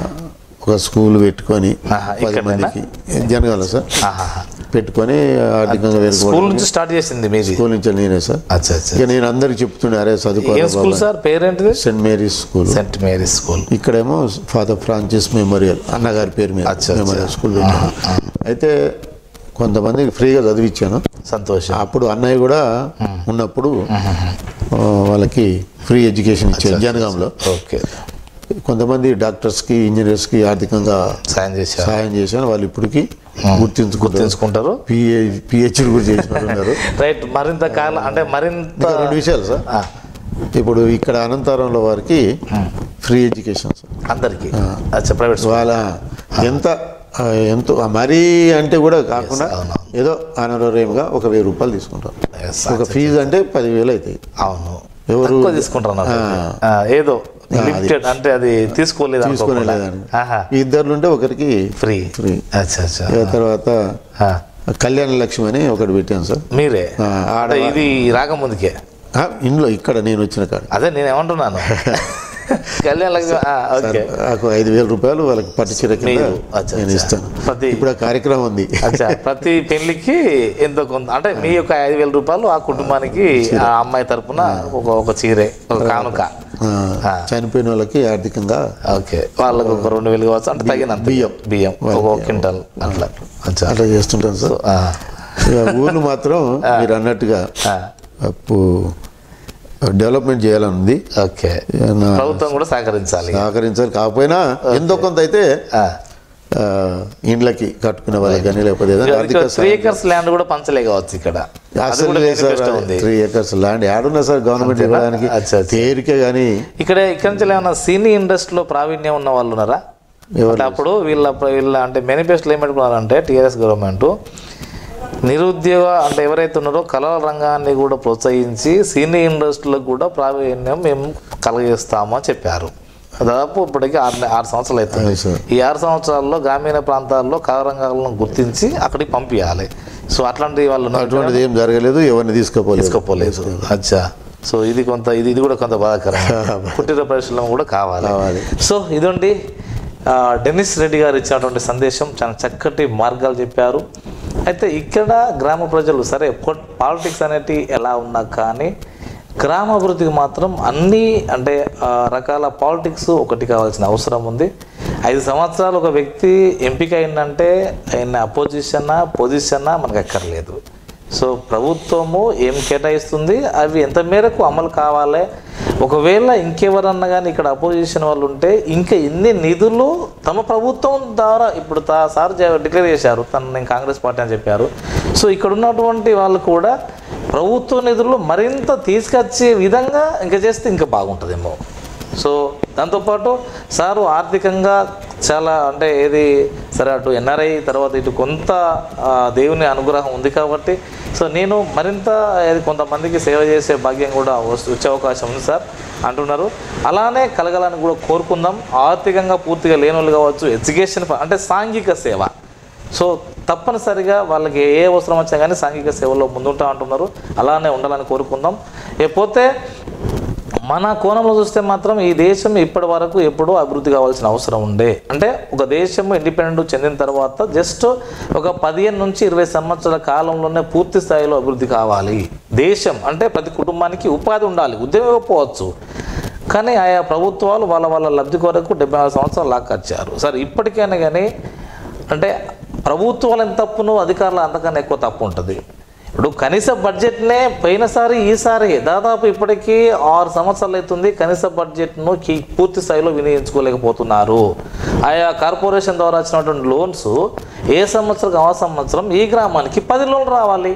S2: ఒక స్కూల్ పెట్టుకొని
S1: ఆహా,
S2: పది
S1: ఇక్కడనేనా?
S2: మందికి జనగాల సార్
S1: ఆహాహా.
S2: పెట్టుకొని ఆర్థికంగా
S1: స్కూల్
S2: వేరుకోవడం
S1: నుంచి స్టార్ట్ చేసింది మీది
S2: స్కూల్ నుంచి నేనే సార్
S1: అచ్చా అచ్చా
S2: ఇక నేను అందరికి చెప్తుండే అరే
S1: ఏం
S2: చదువుకోవాలి
S1: స్కూల్ సార్ పేరేంటిది
S2: saint Mary's school
S1: saint Mary's school
S2: ఇక్కడేమో ఫాదర్ ఫ్రాన్సిస్ మెమోరియల్ అన్నగారి పేరు మీద
S1: అచ్చా, అచ్చా.
S2: మెమోరియల్ స్కూల్ పెట్టాను అయితే కొంతమందికి ఫ్రీగా చదివించాను
S1: సంతోషం
S2: అప్పుడు అన్నయ్య కూడా ఉన్నప్పుడు ఆ, వాళ్ళకి ఫ్రీ ఎడ్యుకేషన్ ఇచ్చారు జనగాంలో
S1: ఓకే
S2: కొంతమంది డాక్టర్స్కి ఇంజనీర్స్కి ఆర్థికంగా
S1: సాయం చేశారు
S2: సహాయం చేశాను వాళ్ళు ఇప్పటికీ గుర్తించుకుంటారు
S1: గుర్తించుకుంటారు
S2: పిఏ పిహెచ్డి కూడా చేసిన వాళ్ళు ఉన్నారు
S1: రైట్ మరింత కాలం అంటే మరింత
S2: ఇంకా రెండు విషయాలు సార్
S1: ఆ,
S2: ఇప్పుడు ఇక్కడ అనంతరంలో వారికి ఫ్రీ ఎడ్యుకేషన్ సార్
S1: అందరికి అచ్చా ప్రైవేట్ స్కూల్
S2: వాళ్ళ ఎంత ఆ, ఎంతో ఆ, మరీ అంటే కూడా కాకుండా
S1: అవును.
S2: ఏదో ఆనరోరియంగా ఒక వెయ్యి రూపాయలు తీసుకుంటాం
S1: Yes,
S2: ఒక ఫీజు అంటే పదివేలు అవుతాయి
S1: అవును
S2: ఎవరు-
S1: తక్కువ తీసుకుంటారు అన్నట్టు. ఆ, ఏదో లిమిటెడ్ అంటే అది తీసుకోలేదు అనుకోకుండా.
S2: తీసుకునేలేదని
S1: ఆహా
S2: ఇద్దరు ఉంటే ఒకరికి
S1: ఫ్రీ
S2: ఫ్రీ
S1: అచ్చా అచ్చా
S2: ఇక తర్వాత
S1: ఆ,
S2: కళ్యాణ లక్ష్మి అని ఒకటి పెట్టాను సార్
S1: మీరే
S2: ఆ, ఆడ
S1: అంటే ఇది రాకముందుకే
S2: ఆ, ఇంట్లో ఇక్కడ నేను వచ్చిన కాడ
S1: అదే నేను ఏమంటున్నాను కళ్యాణ్ లక్ష్మి ఆ, ఓకే
S2: నాకు ఐదు వేల రూపాయలు వాళ్ళకి పట్టు చీర కింద
S1: మీరు, అచ్చా,
S2: నేను
S1: అచ్చా.
S2: ఇస్తాను
S1: ప్రతి-
S2: ఇప్పుడు ఆ కార్యక్రమం ఉంది
S1: అచ్చా ప్రతి పెళ్లికి ఎంతో కొంత అంటే మీ యొక్క ఐదు వేల రూపాయలు ఆ కుటుంబానికి ఆ అమ్మాయి తరపున ఒక ఒక చీరే ఒక కానుక
S2: ఆ,
S1: ఆ.
S2: చనిపోయిన వాళ్ళకి ఆర్థికంగా
S1: ఓకే వాళ్ళకు ఒక రెండు వేలు కావచ్చు అంటే తగినంత బియ్యం బియ్యం ఒక క్వింటల్ అట్లా అచ్చా
S2: అట్లా చేస్తుంటాను సార్
S1: ఆ,
S2: ఇక ఊర్లు మాత్రం మీరు అన్నట్టుగా
S1: ఆ,
S2: అప్పు డెవలప్మెంట్ చేయాలని ఉంది
S1: ఓకే
S2: ఇక నా
S1: ప్రభుత్వం కూడా సహకరించాలి
S2: సహకరించాలి కాకపోయినా ఎంతో కొంత అయితే
S1: ఆ.
S2: ఆ, ఇండ్లకి కట్టుకునే వాళ్ళకి కానీ లేకపోతే ఏదైనా ఆర్థిక
S1: త్రీ ఎకర్స్ ల్యాండ్ కూడా పంచలే కావచ్చు ఇక్కడ అది
S2: అసలు
S1: కూడా
S2: లేదు సార్
S1: manifesto ఉంది
S2: త్రీ ఎకర్స్ ల్యాండ్ యాడున్నా సార్ గవర్నమెంట్
S1: అంతేనా?
S2: ఇవ్వడానికి
S1: అచ్చా, అచ్చా.
S2: తేరికే కానీ
S1: ఇక్కడ ఇక్కడ నుంచి ఏమైనా సినీ ఇండస్ట్రీలో ప్రావీణ్యం ఉన్న వాళ్ళు ఉన్నారా
S2: ఎవరు
S1: అంటే అప్పుడు వీళ్ళ వీళ్ళ అంటే మేనిఫెస్టోలో ఏం పెట్టుకున్నారంటే టీఆర్ఎస్ గవర్నమెంట్ నిరుద్యోగ అంటే ఎవరైతే ఉన్నారో కళల రంగాన్ని కూడా ప్రోత్సహించి సినీ ఇండస్ట్రీలకు కూడా ప్రావీణ్యం మేము కలగజేస్తాము అని చెప్పారు దాదాపు ఇప్పటికి ఆరు ఆరు సంవత్సరాలు అవుతుంది
S2: అవును సార్.
S1: ఈ ఆరు సంవత్సరాల్లో గ్రామీణ ప్రాంతాల్లో కళా రంగాలను గుర్తించి అక్కడికి పంపించాలి సో అట్లాంటి వాళ్ళు ఉన్నారు.
S2: అటువంటిది ఏం జరగలేదు ఎవరిని తీసుకుపోలేదు
S1: తీసుకోపోలేదు అచ్చా సో ఇది కొంత ఇది ఇది కూడా కొంత బాధాకరం పుట్టిన పరిశ్రమ కూడా కావాలి
S2: కావాలి.
S1: సో ఇదండి ఆ, డెన్నిస్ రెడ్డి గారు ఇచ్చినటువంటి సందేశం చాలా చక్కటి మార్గాలు చెప్పారు అయితే ఇక్కడ గ్రామ ప్రజలు సరే పాలిటిక్స్ అనేటి ఎలా ఉన్నా కానీ గ్రామాభివృద్ధికి మాత్రం అన్ని అంటే ఆ, రకాల పాలిటిక్స్ ఒకటి కావాల్సిన అవసరం ఉంది ఐదు సంవత్సరాలు ఒక వ్యక్తి ఎంపిక అయిందంటే ఆయన అపోజిషనా పొజిషనా మనకు అక్కర్లేదు సో ప్రభుత్వము ఏం కేటాయిస్తుంది అవి ఎంత మేరకు అమలు కావాలి ఒకవేళ ఇంకెవరన్నా కానీ ఇక్కడ అపోజిషన్ వాళ్ళు ఉంటే ఇంకా ఎన్ని నిధులు తమ ప్రభుత్వం ద్వారా ఇప్పుడు తా సార్ జ- డిక్లేర్ చేశారు తను నేను కాంగ్రెస్ పార్టీ అని చెప్పారు సో ఇక్కడ ఉన్నటువంటి వాళ్ళు కూడా ప్రభుత్వ నిధులు మరింత తీసుకొచ్చే విధంగా ఇంకా చేస్తే ఇంకా బాగుంటుందేమో సో దాంతోపాటు సారు ఆర్థికంగా చాలా అంటే ఏది సరే అటు ఎన్ఆర్ఐ తర్వాత ఇటు కొంత ఆ, దేవుని అనుగ్రహం ఉంది కాబట్టి సో నేను మరింత ఏది కొంతమందికి సేవ చేసే భాగ్యం కూడా వస్తు- వచ్చే అవకాశం ఉంది సార్ అంటున్నారు అలానే కలగాలని కూడా కోరుకుందాం ఆర్థికంగా పూర్తిగా లేని వాళ్ళు కావచ్చు ఎడ్యుకేషన్ ప- అంటే సాంఘిక సేవ సో తప్పనిసరిగా వాళ్ళకి ఏ అవసరం వచ్చినా కానీ సాంఘిక సేవలో ముందుంటా అంటున్నారు అలానే ఉండాలని కోరుకుందాం లేకపోతే మన కోణంలో చూస్తే మాత్రం ఈ దేశం ఇప్పటి వరకు ఎప్పుడూ అభివృద్ధి కావాల్సిన అవసరం ఉండే అంటే ఒక దేశం ఇండిపెండెంట్ చెందిన తర్వాత జస్ట్ ఒక పదిహేను నుంచి ఇరవై సంవత్సరాల కాలంలోనే పూర్తి స్థాయిలో అభివృద్ధి కావాలి దేశం అంటే ప్రతి కుటుంబానికి ఉపాధి ఉండాలి ఉద్యోగం ఇవ్వకపోవచ్చు కానీ ఆయా ప్రభుత్వాలు వాళ్ళ వాళ్ళ లబ్ధి కొరకు డెబ్బై నాలుగు సంవత్సరాలు లాక్కొచ్చారు సరే ఇప్పటికైనా కానీ అంటే ప్రభుత్వాలు ఎంత తప్పును అధికారులు అంతకన్నా ఎక్కువ తప్పు ఉంటుంది ఇప్పుడు కనీస బడ్జెట్నే పోయినసారి ఈసారి దాదాపు ఇప్పటికీ ఆరు సంవత్సరాలు అవుతుంది కనీస బడ్జెట్ను కి- పూర్తి స్థాయిలో వినియోగించుకోలేకపోతున్నారు ఆయా కార్పొరేషన్ ద్వారా వచ్చినటువంటి లోన్స్ ఏ సంవత్సరం ఆ సంవత్సరం ఈ గ్రామానికి పది లోన్లు రావాలి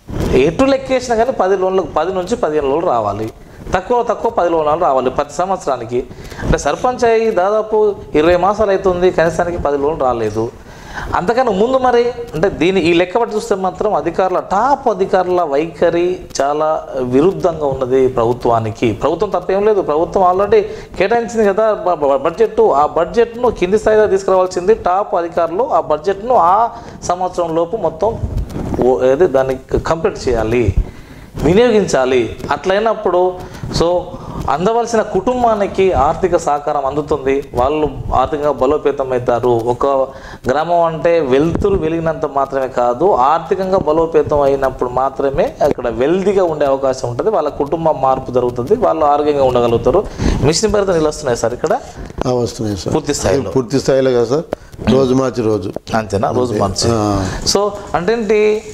S1: ఎటు లెక్కేసినా కానీ పది లోన్లు పది నుంచి పదిహేను లోన్లు రావాలి తక్కువ తక్కువ పది లోన్లు రావాలి ప్రతి సంవత్సరానికి అంటే సర్పంచ్ అయ్యి దాదాపు ఇరవై మాసాలు అవుతుంది కనీసానికి పది లోన్లు రాలేదు అంతకన్నా ముందు మరి అంటే దీని ఈ లెక్క బట్టి చూస్తే మాత్రం అధికారుల టాప్ అధికారుల వైఖరి చాలా విరుద్ధంగా ఉన్నది ప్రభుత్వానికి ప్రభుత్వం తప్పేం లేదు ప్రభుత్వం ఆల్రెడీ కేటాయించింది కదా బ- బ- బడ్జెట్ ఆ బడ్జెట్ను కింది స్థాయిలో తీసుకురావాల్సింది టాప్ అధికారులు ఆ బడ్జెట్ను ఆ సంవత్సరం లోపు మొత్తం ఓ- ఏది దాన్ని కంప్లీట్ చేయాలి వినియోగించాలి అట్లయినప్పుడు సో అందవలసిన కుటుంబానికి ఆర్థిక సహకారం అందుతుంది వాళ్ళు ఆర్థికంగా బలోపేతం అవుతారు ఒక గ్రామం అంటే వెలుతురు వెలిగినంత మాత్రమే కాదు ఆర్థికంగా బలోపేతం అయినప్పుడు మాత్రమే అక్కడ వెల్దీగా ఉండే అవకాశం ఉంటుంది వాళ్ళ కుటుంబం మార్పు జరుగుతుంది వాళ్ళు ఆరోగ్యంగా ఉండగలుగుతారు మిషన్ భరిత నిలుస్తున్నాయి సార్ ఇక్కడ
S2: ఆ, వస్తున్నాయి సార్
S1: పూర్తి స్థాయిలో
S2: పూర్తి స్థాయిలో కదా సార్ రోజు మార్చి రోజు
S1: అంతేనా రోజు మంచి
S2: ఆ.
S1: సో అంటే ఏంటి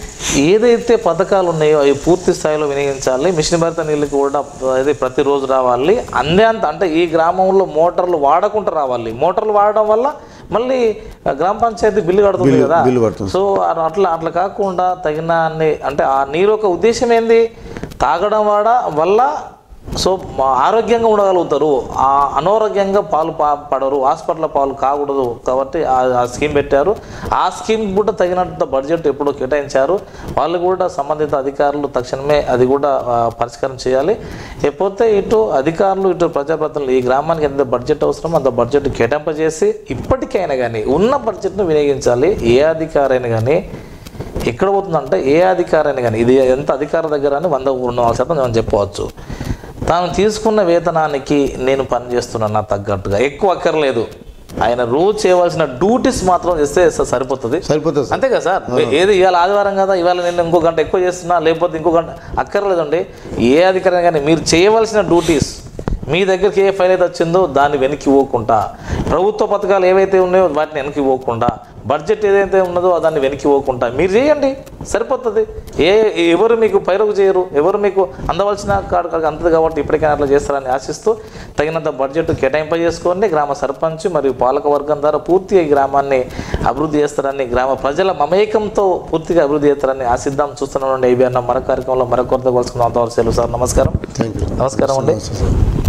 S1: ఏదైతే పథకాలు ఉన్నాయో అవి పూర్తి స్థాయిలో వినియోగించాలి మిషన్ భరిత నీళ్ళు కూడా అది ప్రతిరోజు రావాలి అందే అంత అంటే ఈ గ్రామంలో మోటార్లు వాడకుండా రావాలి మోటార్లు వాడడం వల్ల మళ్ళీ గ్రామ పంచాయతీ బిల్లు కడుతుంది
S2: బిల్లు-
S1: కదా
S2: బిల్లు పడుతుంది.
S1: సో అ- అట్లా అట్లా కాకుండా తగిన అన్ని అంటే ఆ నీరు యొక్క ఉద్దేశం ఏంది తాగడం వాడ వల్ల సో మా ఆరోగ్యంగా ఉండగలుగుతారు ఆ అనారోగ్యంగా పాలు పా పడరు హాస్పిటల్ పాలు కాకూడదు కాబట్టి ఆ- ఆ స్కీమ్ పెట్టారు ఆ స్కీమ్ కూడా తగినంత బడ్జెట్ ఎప్పుడో కేటాయించారు వాళ్ళు కూడా సంబంధిత అధికారులు తక్షణమే అది కూడా ఆ, పరిష్కారం చేయాలి లేకపోతే ఇటు అధికారులు ఇటు ప్రజాప్రతినిధులు ఈ గ్రామానికి ఎంత బడ్జెట్ అవసరమో అంత బడ్జెట్ కేటాయింపజేసి ఇప్పటికైనా కానీ ఉన్న బడ్జెట్ను వినియోగించాలి ఏ అధికారైనా కానీ ఎక్కడ పోతుందంటే ఏ అధికారైనా కానీ ఇది ఎంత అధికార దగ్గర అని వంద రెండు వందల శాతం మనం చెప్పవచ్చు తాను తీసుకున్న వేతనానికి నేను పని చేస్తున్నాను నాకు తగ్గట్టుగా ఎక్కువ అక్కర్లేదు ఆయన రోజు చేయవలసిన డ్యూటీస్ మాత్రం చేస్తే స- సరిపోతుంది
S2: సరిపోతుంది సార్
S1: అంతే కదా సార్ ఏది ఇవాళ ఆదివారం కదా ఇవాళ నేను ఇంకో గంట ఎక్కువ చేస్తున్నా లేకపోతే ఇంకో గంట అక్కర్లేదండి ఏ అధికారం కానీ మీరు చేయవలసిన డ్యూటీస్ మీ దగ్గరికి ఏ ఫైల్ అయితే వచ్చిందో దాన్ని వెనక్కి పోకుండా ప్రభుత్వ పథకాలు ఏవైతే ఉన్నాయో వాటిని వెనక్కి పోకుండా బడ్జెట్ ఏదైతే ఉన్నదో దాన్ని వెనక్కి పోకుండా మీరు చేయండి సరిపోతుంది ఏ ఎవరు మీకు పైరుగు చేయరు ఎవరు మీకు అందవలసిన కాడు కాడికి అందదు కాబట్టి ఇప్పటికైనా అట్లా చేస్తారని ఆశిస్తూ తగినంత బడ్జెట్ కేటాయింపజేసుకోండి గ్రామ సర్పంచ్ మరియు పాలక వర్గం ద్వారా పూర్తిగా ఈ గ్రామాన్ని అభివృద్ధి చేస్తారని గ్రామ ప్రజల మమేకంతో పూర్తిగా అభివృద్ధి చేస్తారని ఆశిద్దాం చూస్తున్నాం ఐబీ అన్న మరొక కార్యక్రమంలో మరొకరితో కలుసుకుందాం అంతవరకు సెలవు సార్ నమస్కారం
S2: థ్యాంక్ యూ
S1: నమస్కారం అండి
S2: సార్